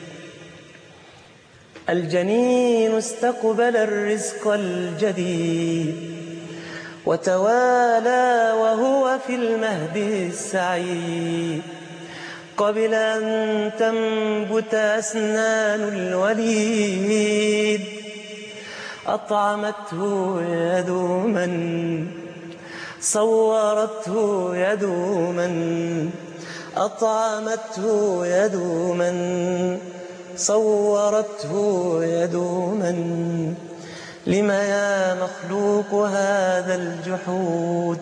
الجنين استقبل الرزق الجديد وتوالى وهو في المهد السعيد قبل أن تنبت أسنان الوليد أطعمته يد من صورته يد من أطعمته يد من صورته يد من لم يا مخلوق هذا الجحود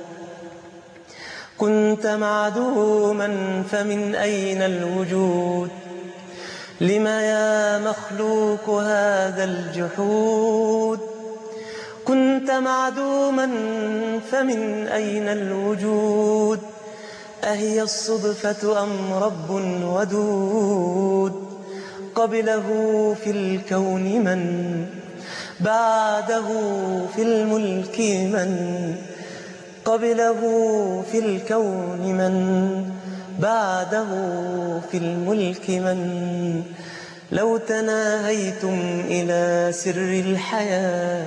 كنت معدوما فمن أين الوجود لم يا مخلوق هذا الجحود كنت معدوما فمن أين الوجود أهي الصدفة أم رب ودود قبله في الكون من بعده في الملك من قبله في الكون من بعده في الملك من لو تناهيتم إلى سر الحياة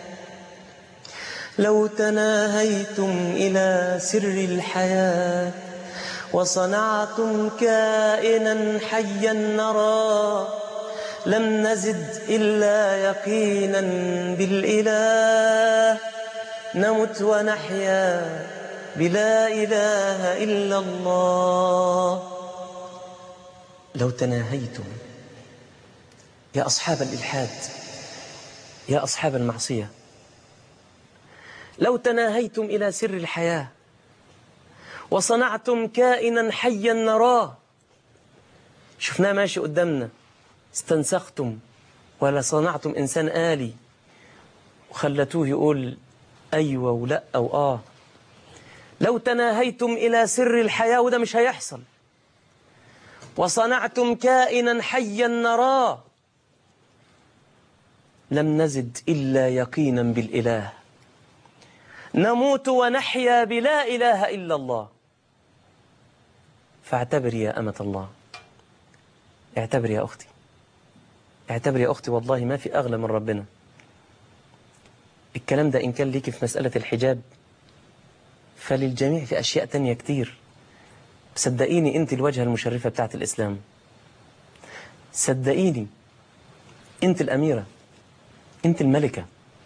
لو تناهيتم إلى سر الحياة وصنعتم كائنا حيا نرى لم نزد إلا يقينا بالإله نمت ونحيا بلا إله إلا الله لو تناهيتم يا أصحاب الإلحاد يا أصحاب المعصية لو تناهيتم إلى سر الحياة وصنعتم كائنا حيا نراه شفناه ماشي قدامنا استنسختم ولا صنعتم إنسان آلي وخلتوه يقول أيوة ولا أو آه لو تناهيتم إلى سر الحياة وده مش هيحصل وصنعتم كائنا حيا نراه لم نزد إلا يقينا بالإله نموت ونحيا بلا إله إلا الله فاعتبري يا أمة الله اعتبري يا أختي اعتبري يا أختي والله ما في أغلى من ربنا الكلام ده إن كان ليكي في مسألة الحجاب فللجميع في أشياء تانية كتير صدقيني أنت الوجهة المشرفة بتاعت الإسلام صدقيني أنت الأميرة أنت الملكة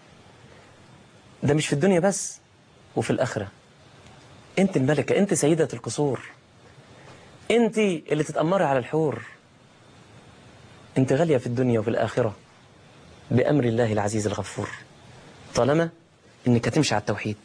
ده مش في الدنيا بس وفي الآخرة أنت الملكة أنت سيدة القصور أنت اللي تتأمري على الحور أنت غالية في الدنيا وفي الآخرة بأمر الله العزيز الغفور طالما أنك هتمشي على التوحيد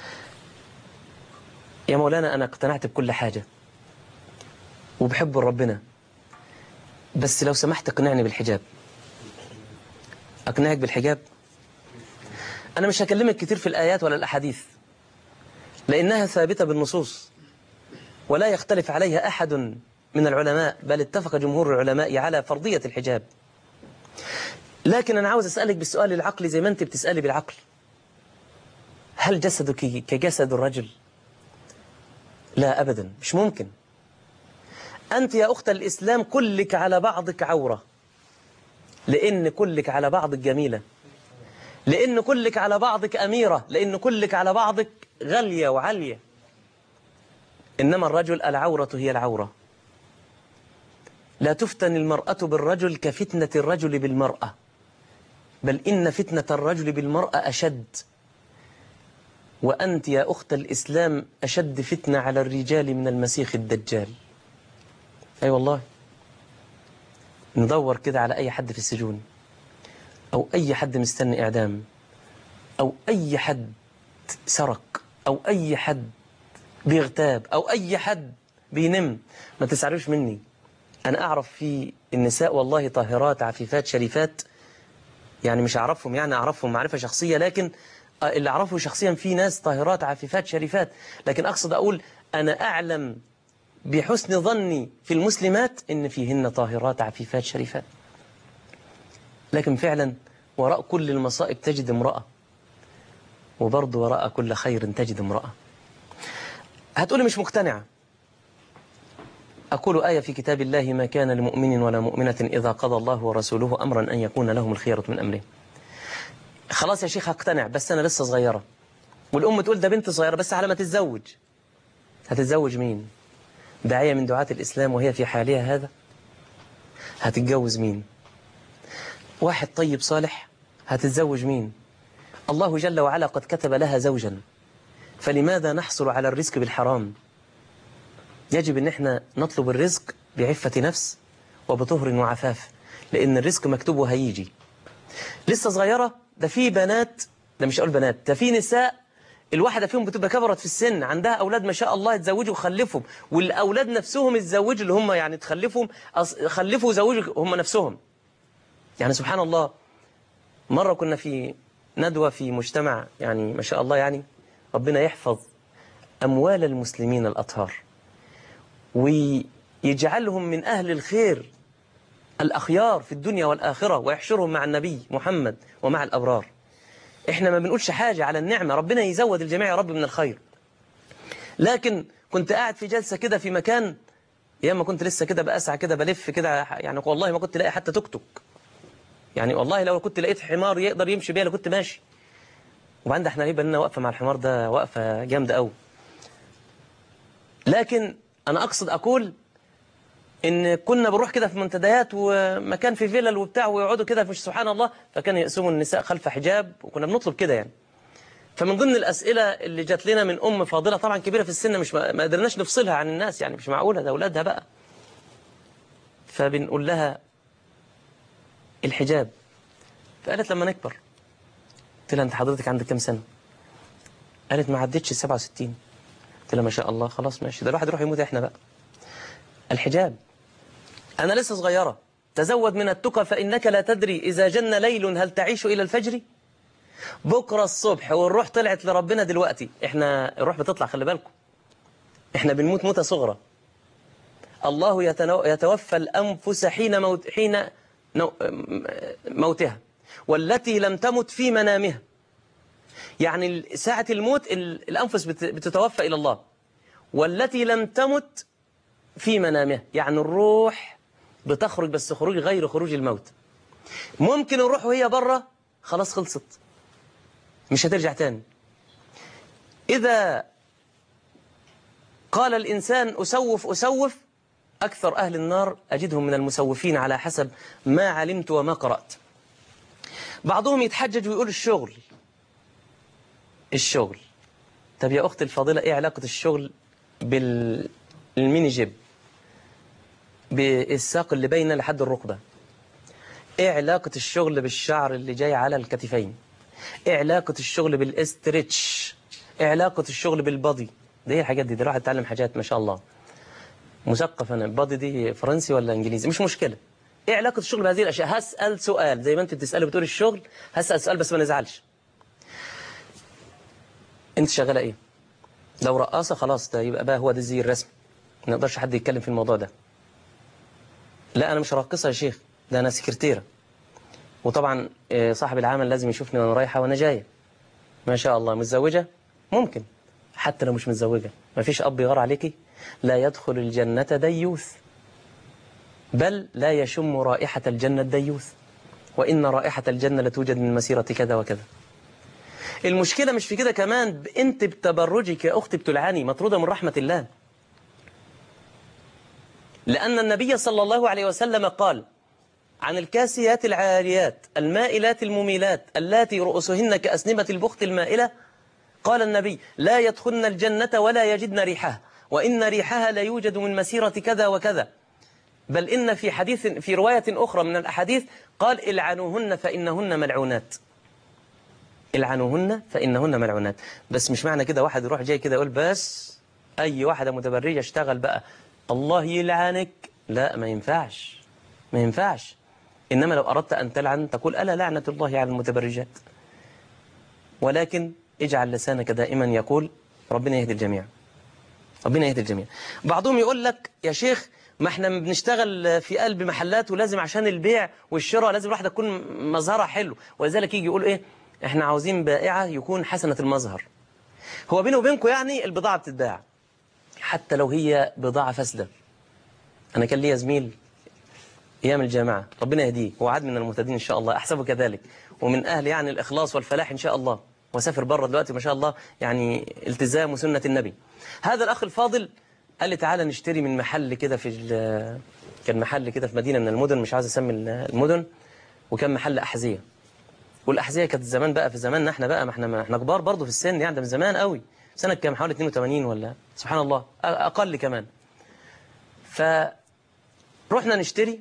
يا مولانا أنا اقتنعت بكل حاجة وبحب ربنا بس لو سمحت اقنعني بالحجاب أقنعك بالحجاب أنا مش هكلمك كتير في الآيات ولا الأحاديث لأنها ثابتة بالنصوص ولا يختلف عليها أحد من العلماء بل اتفق جمهور العلماء على فرضية الحجاب لكن أنا عاوز أسألك بالسؤال العقلي زي ما أنت بتسألي بالعقل هل جسدك كجسد الرجل لا أبدا مش ممكن أنت يا أخت الإسلام كلك على بعضك عورة لأن كلك على بعضك جميلة لأن كلك على بعضك أميرة لأن كلك على بعضك غالية وعالية إنما الرجل العورة هي العورة لا تفتن المرأة بالرجل كفتنة الرجل بالمرأة بل إن فتنة الرجل بالمرأة أشد وأنت يا أخت الإسلام أشد فتنة على الرجال من المسيخ الدجال أي أيوة والله ندور كده على أي حد في السجون أو أي حد مستني إعدام أو أي حد سرق أو أي حد بيغتاب أو أي حد بينم ما تسعروش مني أنا أعرف في النساء والله طاهرات عفيفات شريفات يعني مش أعرفهم يعني أعرفهم معرفة شخصية لكن اللي أعرفه شخصيا في ناس طاهرات عفيفات شريفات لكن أقصد أقول أنا أعلم بحسن ظني في المسلمات إن فيهن طاهرات عفيفات شريفات لكن فعلا وراء كل المصائب تجد امرأة وبرضه وراء كل خير تجد امرأة هتقولي مش مقتنعة أقول آية في كتاب الله ما كان لمؤمن ولا مؤمنة إذا قضى الله ورسوله أمرا أن يكون لهم الخيرة من أمره خلاص يا شيخ هقتنع بس أنا لسه صغيرة والأم تقول ده بنت صغيرة بس على ما تتزوج هتتزوج مين داعية من دعاة الإسلام وهي في حالها هذا هتتجوز مين واحد طيب صالح هتتزوج مين الله جل وعلا قد كتب لها زوجا فلماذا نحصل على الرزق بالحرام يجب ان احنا نطلب الرزق بعفة نفس وبطهر وعفاف لان الرزق مكتوب وهيجي لسه صغيرة ده في بنات ده مش اقول بنات ده في نساء الواحدة فيهم بتبقى كبرت في السن عندها أولاد ما شاء الله اتزوجوا وخلفهم والأولاد نفسهم اتزوجوا اللي هم يعني تخلفهم خلفوا وزوجوا هم نفسهم يعني سبحان الله مرة كنا في ندوة في مجتمع يعني ما شاء الله يعني ربنا يحفظ أموال المسلمين الأطهار ويجعلهم من أهل الخير الأخيار في الدنيا والآخرة ويحشرهم مع النبي محمد ومع الأبرار إحنا ما بنقولش حاجة على النعمة ربنا يزود الجميع يا رب من الخير لكن كنت قاعد في جلسة كده في مكان يا ما كنت لسه كده بأسعى كده بلف كده يعني والله ما كنت لاقي حتى توك توك يعني والله لو كنت لقيت حمار يقدر يمشي بيها لكنت ماشي وبعدين احنا هيبقى لنا واقفه مع الحمار ده واقفه جامده قوي لكن انا اقصد اقول ان كنا بنروح كده في منتديات ومكان في فيلل وبتاع ويقعدوا كده في سبحان الله فكان يقسموا النساء خلف حجاب وكنا بنطلب كده يعني فمن ضمن الاسئله اللي جات لنا من ام فاضله طبعا كبيره في السن مش ما قدرناش نفصلها عن الناس يعني مش معقوله ده اولادها بقى فبنقول لها الحجاب فقالت لما نكبر قلت لها انت حضرتك عندك كام سنة قالت ما عدتش 67 قلت لها ما شاء الله خلاص ماشي ده الواحد يروح يموت احنا بقى الحجاب انا لسه صغيرة تزود من التقى فإنك لا تدري إذا جن ليل هل تعيش إلى الفجر بكرة الصبح والروح طلعت لربنا دلوقتي احنا الروح بتطلع خلي بالكم احنا بنموت موتة صغرى الله يتنو... يتوفى الأنفس حين موت حين نو... موتها والتي لم تمت في منامها يعني ساعة الموت ال- الأنفس بت... بتتوفى إلى الله والتي لم تمت في منامها يعني الروح بتخرج بس خروج غير خروج الموت ممكن الروح وهي بره خلاص خلصت مش هترجع تاني إذا قال الإنسان أسوف أسوف أكثر أهل النار أجدهم من المسوفين على حسب ما علمت وما قرأت بعضهم يتحجج ويقول الشغل الشغل طب يا أختي الفاضلة إيه علاقة الشغل بالميني جيب بالساق اللي باينه لحد الركبة ايه علاقة الشغل بالشعر اللي جاي على الكتفين ايه علاقة الشغل بالاسترتش ايه علاقة الشغل بالبادي ده ايه الحاجات دي ده الواحد اتعلم حاجات ما شاء الله مثقف انا البادي دي فرنسي ولا انجليزي مش مشكلة ايه علاقة الشغل بهذه الاشياء هسأل سؤال زي ما انت بتسألي بتقول الشغل هسأل سؤال بس ما نزعلش انت شغالة ايه لو رقاصة خلاص ده يبقى بقى هو ده الزي الرسمي ما نقدرش حد يتكلم في الموضوع ده لا انا مش راقصة يا شيخ ده انا سكرتيرة وطبعا آه، صاحب العمل لازم يشوفني وانا رايحة وانا جاية ما شاء الله متزوجة ممكن حتى لو مش متزوجة ما فيش اب يغار عليكي لا يدخل الجنة ديوث بل لا يشم رائحة الجنة الديوث وإن رائحة الجنة لتوجد من مسيرة كذا وكذا المشكلة مش في كده كمان انت بتبرجك يا أختي بتلعاني مطرودة من رحمة الله لأن النبي صلى الله عليه وسلم قال عن الكاسيات العاريات المائلات المميلات اللاتي رؤوسهن كأسنمة البخت المائلة قال النبي لا يدخلن الجنة ولا يجدن ريحها وإن ريحها لا يوجد من مسيرة كذا وكذا بل إن في حديث في رواية أخرى من الأحاديث قال العنوهن فإنهن ملعونات العنوهن فإنهن ملعونات بس مش معنى كده واحد يروح جاي كده يقول بس أي واحدة متبرجة اشتغل بقى الله يلعنك لا ما ينفعش ما ينفعش إنما لو أردت أن تلعن تقول ألا لعنة الله على المتبرجات ولكن اجعل لسانك دائما يقول ربنا يهدي الجميع ربنا يهدي الجميع بعضهم يقول لك يا شيخ ما احنا بنشتغل في قلب محلات ولازم عشان البيع والشراء لازم الواحدة تكون مظهرها حلو ولذلك يجي يقول ايه احنا عاوزين بائعة يكون حسنة المظهر هو بينه وبينكم يعني البضاعة بتتباع حتى لو هي بضاعة فاسدة أنا كان لي زميل أيام الجامعة ربنا يهديه هو عاد من المهتدين إن شاء الله أحسبه كذلك ومن أهل يعني الإخلاص والفلاح إن شاء الله وسافر بره دلوقتي ما شاء الله يعني التزام سنة النبي هذا الأخ الفاضل قال لي تعالى نشتري من محل كده في ال- كان محل كده في مدينة من المدن مش عايز أسمي المدن وكان محل أحذية والأحذية كانت زمان بقى في زماننا احنا بقى ما احنا ما احنا كبار برضه في السن يعني ده من زمان قوي سنة كام حوالي 82 ولا سبحان الله أ- أقل كمان فرحنا نشتري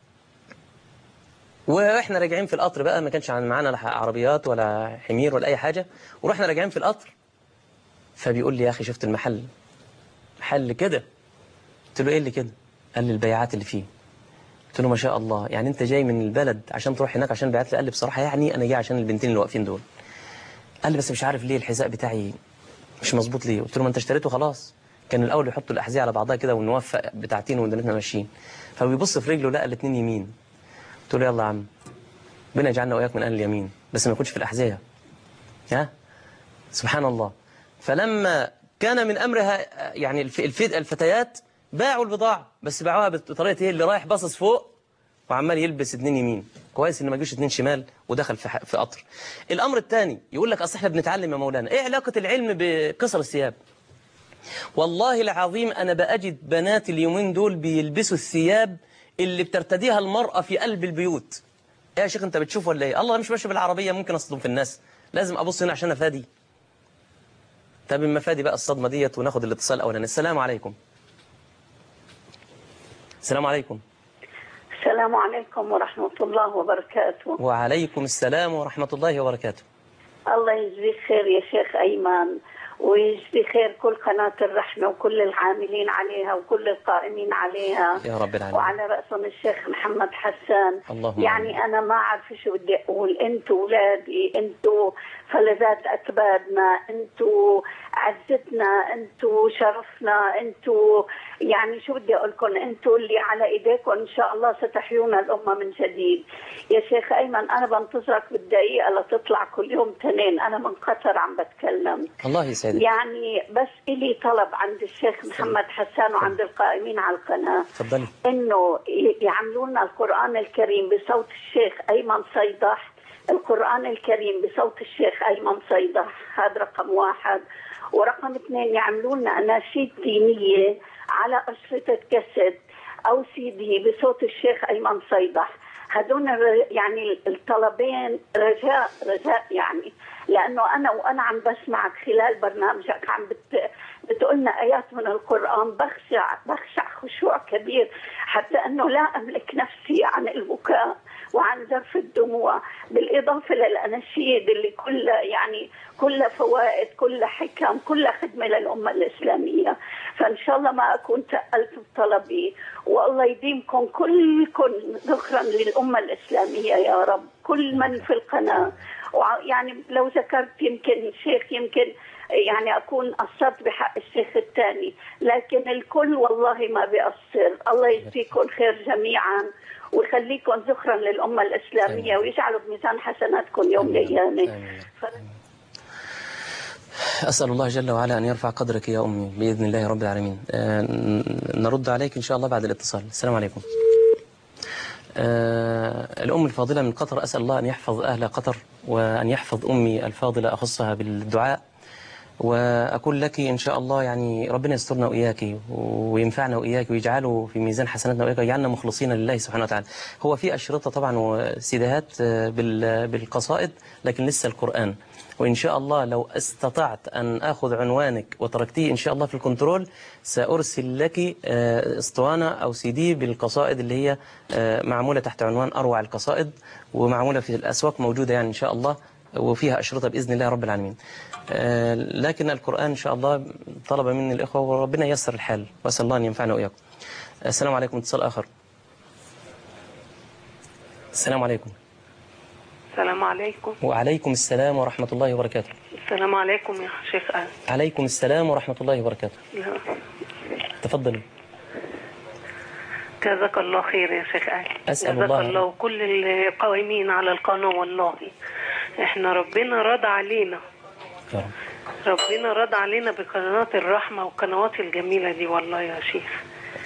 واحنا راجعين في القطر بقى ما كانش عن- معانا لا عربيات ولا حمير ولا اي حاجة ورحنا راجعين في القطر فبيقول لي يا اخي شفت المحل محل كده قلت له ايه اللي كده قال لي البيعات اللي فيه قلت له ما شاء الله يعني انت جاي من البلد عشان تروح هناك عشان بيعات لي قال لي بصراحة يعني انا جاي عشان البنتين اللي واقفين دول قال لي بس مش عارف ليه الحذاء بتاعي مش مظبوط ليه قلت له ما انت اشتريته خلاص كان الاول يحطوا الاحذيه على بعضها كده ونوفق بتاعتين ودنيتنا ماشيين فبيبص في رجله لقى الاثنين يمين قلت له يلا يا عم ربنا يجعلنا واياك من اهل اليمين بس ما يكونش في الاحذيه ها سبحان الله فلما كان من امرها يعني الف- الف- الفتيات باعوا البضاعه بس باعوها بطريقه ايه اللي رايح باصص فوق وعمال يلبس اتنين يمين كويس ان ما جوش اتنين شمال ودخل في ح- في قطر الامر الثاني يقول لك اصل احنا بنتعلم يا مولانا ايه علاقه العلم بقصر الثياب والله العظيم انا باجد بنات اليومين دول بيلبسوا الثياب اللي بترتديها المراه في قلب البيوت ايه يا شيخ انت بتشوف ولا ايه الله مش ماشي بالعربيه ممكن اصدم في الناس لازم ابص هنا عشان افادي طب اما فادي بقى الصدمه ديت وناخد الاتصال الاولاني السلام عليكم السلام عليكم
السلام عليكم ورحمة الله وبركاته
وعليكم السلام ورحمة الله وبركاته
الله يجزيك خير يا شيخ أيمن ويجزي خير كل قناة الرحمة وكل العاملين عليها وكل القائمين عليها
يا رب العالمين
وعلى رأسهم الشيخ محمد حسان
اللهم
يعني أنا ما أعرف شو بدي أقول أنتوا أولادي أنتوا فلذات أكبادنا أنتوا عزتنا أنتوا شرفنا أنتوا يعني شو بدي أقول لكم أنتوا اللي على إيديكم إن شاء الله ستحيون الأمة من جديد يا شيخ أيمن أنا بنتظرك بالدقيقة لتطلع كل يوم تنين أنا من قطر عم بتكلم
الله يسعدك
يعني بس إلي طلب عند الشيخ محمد حسان وعند القائمين على القناة
تفضلي
انه ي- يعملوا لنا القران الكريم بصوت الشيخ ايمن صيدح القران الكريم بصوت الشيخ ايمن صيدح هذا رقم واحد ورقم اثنين يعملوا لنا اناشيد دينيه على اشرطه كاسيت او سي دي بصوت الشيخ ايمن صيدح هدول الر- يعني الطلبين رجاء رجاء يعني لانه انا وانا عم بسمعك خلال برنامجك عم بت بتقولنا ايات من القران بخشع بخشع خشوع كبير حتى انه لا املك نفسي عن البكاء وعن ذرف الدموع بالاضافه للاناشيد اللي كلها يعني كلها فوائد كلها حكم كلها خدمه للامه الاسلاميه فان شاء الله ما اكون تقلت بطلبي والله يديمكم كلكم ذخرا للامه الاسلاميه يا رب كل من في القناه وع- يعني لو ذكرت يمكن شيخ يمكن يعني اكون قصرت بحق الشيخ الثاني لكن الكل والله ما بيقصر الله يجزيكم خير جميعا ويخليكم ذخرا للامه الاسلاميه ويجعله بميزان حسناتكم يوم القيامه
آمين. أسأل الله جل وعلا أن يرفع قدرك يا أمي بإذن الله رب العالمين آه، ن- نرد عليك إن شاء الله بعد الاتصال السلام عليكم آه، الأم الفاضلة من قطر أسأل الله أن يحفظ أهل قطر وأن يحفظ أمي الفاضلة أخصها بالدعاء وأقول لك إن شاء الله يعني ربنا يسترنا وإياك وينفعنا وإياك ويجعله في ميزان حسناتنا وإياك ويجعلنا مخلصين لله سبحانه وتعالى هو في أشرطة طبعا وسيديهات آه، بال- بالقصائد لكن لسه القرآن وإن شاء الله لو استطعت أن أخذ عنوانك وتركتيه إن شاء الله في الكنترول سأرسل لك آه، اسطوانة أو سي دي بالقصائد اللي هي آه، معمولة تحت عنوان أروع القصائد ومعمولة في الأسواق موجودة يعني إن شاء الله وفيها أشرطة بإذن الله رب العالمين آه، لكن القرآن إن شاء الله طلب مني الإخوة وربنا ييسر الحال وأسأل الله أن ينفعنا وإياكم السلام عليكم اتصال آخر السلام عليكم
السلام عليكم
وعليكم السلام ورحمة الله وبركاته
السلام عليكم يا شيخ أهل.
عليكم السلام ورحمة الله وبركاته تفضلوا
جزاك الله خير يا شيخ أهل.
أسأل
جزاك
الله-
الله وكل القائمين على القناة والله احنا ربنا رضى علينا
يا رب
ربنا رضى علينا بقناة الرحمة والقنوات الجميلة دي والله يا شيخ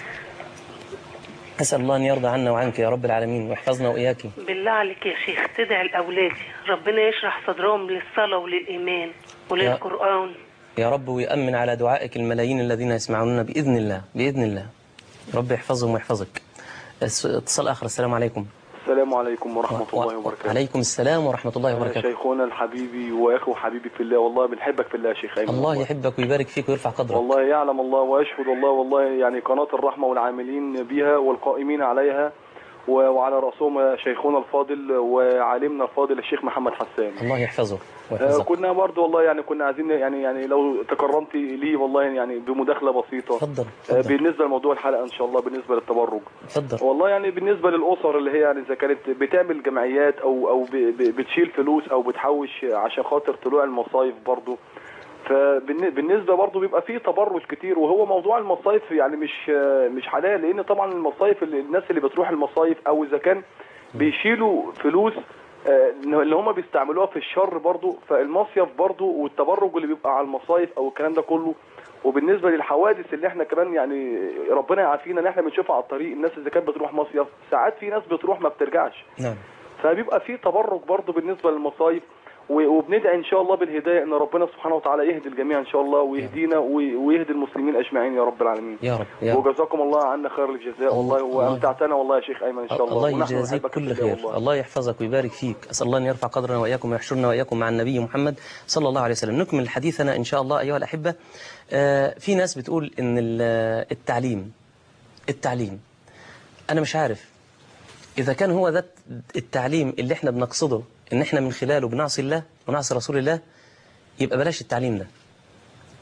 أسأل الله أن يرضى عنا وعنك يا رب العالمين ويحفظنا وإياك
بالله عليك يا شيخ تدعي لأولادي ربنا يشرح صدرهم للصلاة وللإيمان وللقرآن
يا رب ويأمن على دعائك الملايين الذين يسمعوننا بإذن الله بإذن الله رب يحفظهم ويحفظك الس- اتصال آخر السلام عليكم
السلام عليكم ورحمة الله
و-
وبركاته
عليكم السلام ورحمة الله وبركاته
شيخنا الحبيبي وأخو حبيبي في الله والله بنحبك في الله يا شيخ أيمن
الله
والله.
يحبك ويبارك فيك ويرفع قدرك
والله يعلم الله ويشهد الله والله يعني قناة الرحمة والعاملين بها والقائمين عليها و- وعلى رأسهم شيخنا الفاضل وعالمنا الفاضل الشيخ محمد حسان
الله يحفظه
آه،
ويحفظك
كنا برضو والله يعني كنا عايزين يعني يعني لو تكرمت لي والله يعني بمداخلة بسيطة
تفضل
آه،
تفضل
بالنسبة لموضوع الحلقة إن شاء الله بالنسبة للتبرج
تفضل
والله يعني بالنسبه للاسر اللي هي يعني اذا كانت بتعمل جمعيات او او ب- ب- بتشيل فلوس او بتحوش عشان خاطر طلوع المصايف برضو فبالنسبه برضو بيبقى فيه تبرج كتير وهو موضوع المصايف يعني مش مش حلال لان طبعا المصايف اللي الناس اللي بتروح المصايف او اذا كان بيشيلوا فلوس آه، اللي هم بيستعملوها في الشر برضو فالمصيف برضو والتبرج اللي بيبقى على المصايف او الكلام ده كله وبالنسبه للحوادث اللي احنا كمان يعني ربنا يعافينا ان احنا بنشوفها على الطريق الناس اذا كانت بتروح مصيف ساعات في ناس بتروح ما بترجعش
نعم
فبيبقى في تبرج برضه بالنسبه للمصايف و- وبندعي ان شاء الله بالهدايه ان ربنا سبحانه وتعالى يهدي الجميع ان شاء الله ويهدينا وي- ويهدي المسلمين اجمعين يا رب العالمين
يا رب يا رب
وجزاكم الله عنا خير الجزاء والله
الله-
وامتعتنا والله يا شيخ ايمن ان شاء الله
الله
ونحن
يجازيك
نحبك
كل
في الله
خير
والله.
الله يحفظك ويبارك فيك أسأل الله أن يرفع قدرنا وإياكم ويحشرنا وإياكم مع النبي محمد صلى الله عليه وسلم نكمل حديثنا إن شاء الله أيها الأحبة آه، في ناس بتقول إن ال- التعليم التعليم أنا مش عارف إذا كان هو ده التعليم اللي احنا بنقصده إن احنا من خلاله بنعصي الله ونعصي رسول الله يبقى بلاش التعليم ده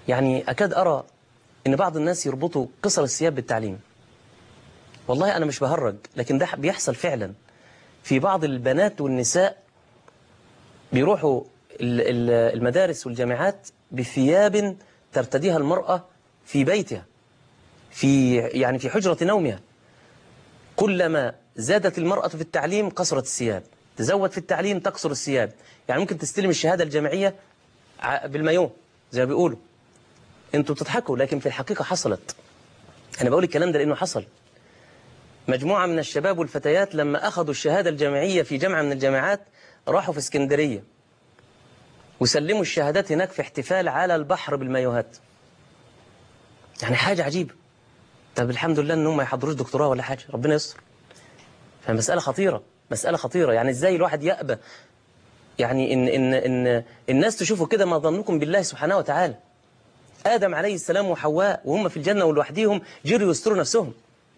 يعني أكاد أرى إن بعض الناس يربطوا قصر الثياب بالتعليم والله أنا مش بهرج لكن ده بيحصل فعلا في بعض البنات والنساء بيروحوا ال- ال- المدارس والجامعات بثياب ترتديها المرأة في بيتها في يعني في حجرة نومها كلما زادت المرأة في التعليم قصرت الثياب تزود في التعليم تقصر الثياب يعني ممكن تستلم الشهادة الجامعية ع- بالمايو زي ما بيقولوا انتوا بتضحكوا لكن في الحقيقة حصلت انا بقول الكلام ده لانه حصل مجموعة من الشباب والفتيات لما أخذوا الشهادة الجامعية في جامعة من الجامعات راحوا في اسكندرية وسلموا الشهادات هناك في احتفال على البحر بالمايوهات يعني حاجة عجيبة طب الحمد لله ان هم ما يحضروش دكتوراه ولا حاجة ربنا يستر فمسألة خطيرة مسألة خطيرة يعني ازاي الواحد يأبى يعني ان ان ان الناس تشوفوا كده ما ظنكم بالله سبحانه وتعالى آدم عليه السلام وحواء وهم في الجنة ولوحديهم جروا يستروا نفسهم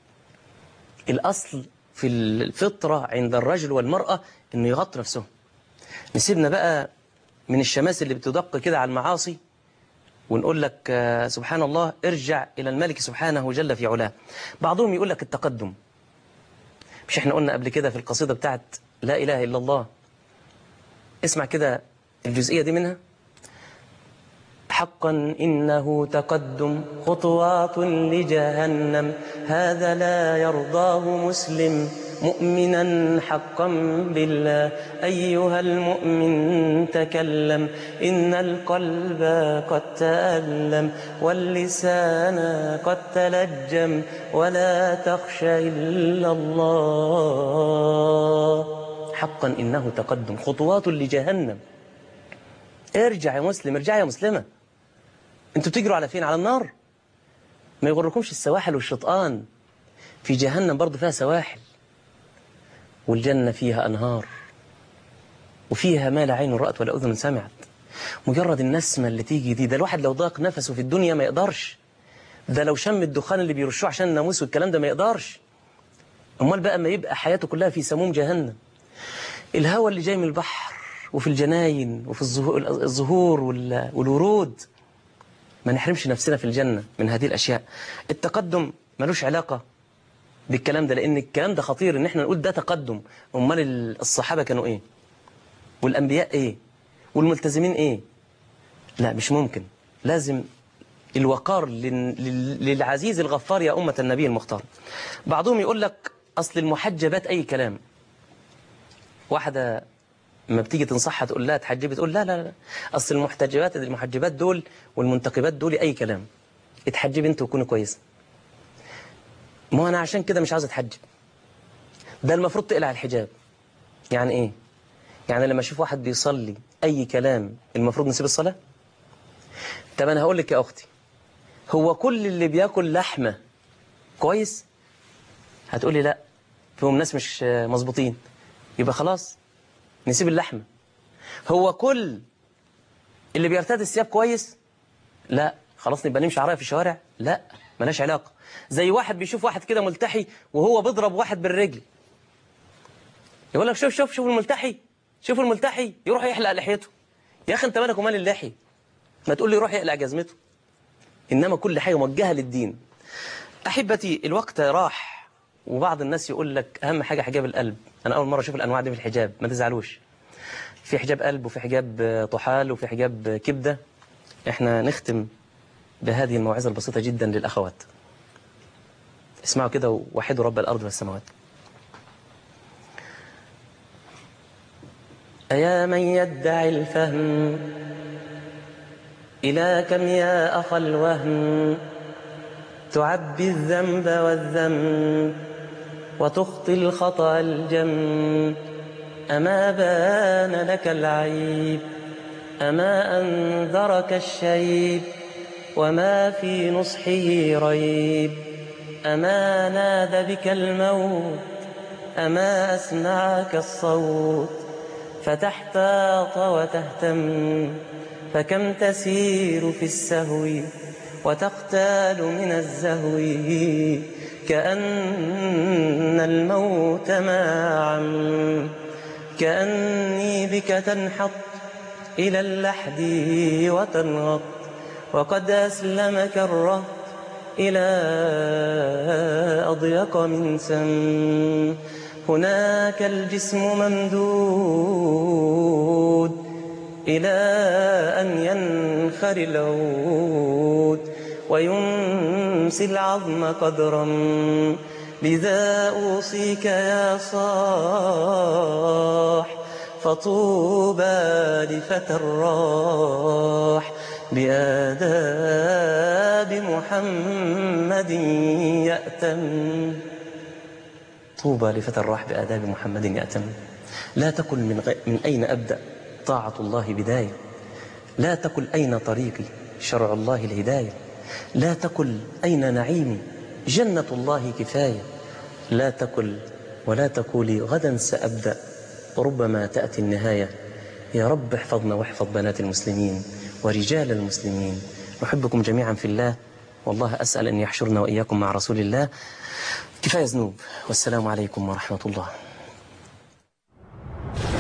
الأصل في الفطرة عند الرجل والمرأة إنه يغطوا نفسهم نسيبنا بقى من الشماس اللي بتدق كده على المعاصي ونقول لك آه، سبحان الله ارجع إلى الملك سبحانه جل في علاه بعضهم يقول لك التقدم مش احنا قلنا قبل كده في القصيدة بتاعت لا إله إلا الله اسمع كده الجزئية دي منها حقا إنه تقدم خطوات لجهنم هذا لا يرضاه مسلم مؤمنا حقا بالله أيها المؤمن تكلم إن القلب قد تألم واللسان قد تلجم ولا تخشى إلا الله حقا إنه تقدم خطوات لجهنم ارجع يا مسلم ارجع يا مسلمة انتوا بتجروا على فين على النار ما يغركمش السواحل والشطآن في جهنم برضو فيها سواحل والجنة فيها أنهار وفيها ما لا عين رأت ولا أذن سمعت مجرد النسمة اللي تيجي دي ده الواحد لو ضاق نفسه في الدنيا ما يقدرش ده لو شم الدخان اللي بيرشوه عشان الناموس والكلام ده ما يقدرش امال بقى ما يبقى حياته كلها في سموم جهنم الهواء اللي جاي من البحر وفي الجناين وفي الزهو- الزهور وال- والورود ما نحرمش نفسنا في الجنة من هذه الأشياء التقدم ملوش علاقة بالكلام ده لأن الكلام ده خطير إن احنا نقول ده تقدم أمال ال- الصحابة كانوا إيه والأنبياء إيه والملتزمين إيه لا مش ممكن لازم الوقار لل- لل- للعزيز الغفار يا أمة النبي المختار بعضهم يقول لك أصل المحجبات أي كلام واحدة لما بتيجي تنصحها تقول لها تحجبي تقول لا لا لا اصل المحتجبات المحجبات دول والمنتقبات دول اي كلام اتحجبي انت وكوني كويسه ما هو انا عشان كده مش عاوز اتحجب ده المفروض تقلع الحجاب يعني ايه يعني لما اشوف واحد بيصلي اي كلام المفروض نسيب الصلاه طب انا هقول لك يا اختي هو كل اللي بياكل لحمه كويس هتقولي لا فيهم ناس مش آه، مظبوطين يبقى خلاص نسيب اللحمة هو كل اللي بيرتدي الثياب كويس لا خلاص نبقى نمشي عرايا في الشوارع لا ملاش علاقة زي واحد بيشوف واحد كده ملتحي وهو بيضرب واحد بالرجل يقول لك شوف شوف شوف الملتحي شوف الملتحي يروح يحلق لحيته يا اخي انت مالك ومال اللحية ما تقول لي يروح يقلع جزمته انما كل حاجة موجهة للدين احبتي الوقت راح وبعض الناس يقول لك اهم حاجة حجاب القلب انا اول مرة اشوف الانواع دي في الحجاب ما تزعلوش في حجاب قلب وفي حجاب آه، طحال وفي حجاب آه، كبدة احنا نختم بهذه الموعظة البسيطة جدا للأخوات اسمعوا كده ووحدوا رب الأرض والسماوات أيا من يدعي الفهم إلى كم يا أخ الوهم تعبي الذنب والذنب وتخطي الخطأ الجم أما بان لك العيب أما أنذرك الشيب وما في نصحه ريب أما نادى بك الموت أما أسمعك الصوت فتحتاط وتهتم فكم تسير في السهو وتقتال من الزهو كأن الموت معا كأني بك تنحط إلى اللحد وتنغط وقد أسلمك الرهط إلى أضيق من سم هناك الجسم ممدود إلى أن ينخر العود وينسي العظم قدرا لذا أوصيك يا صاح فطوبى لفتى الراح بآداب محمد يأتم طوبى لفتى الراح بآداب محمد يأتم لا تقل من, غ... من أين أبدأ طاعة الله بداية لا تقل أين طريقي شرع الله الهداية لا تقل أين نعيمي جنة الله كفاية لا تقل ولا تقولي غدا سأبدأ ربما تأتي النهاية يا رب احفظنا واحفظ بنات المسلمين ورجال المسلمين نحبكم جميعا في الله والله أسأل أن يحشرنا وإياكم مع رسول الله كفاية ذنوب والسلام عليكم ورحمة الله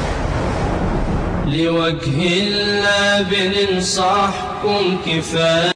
لوجه الله بننصحكم كفاية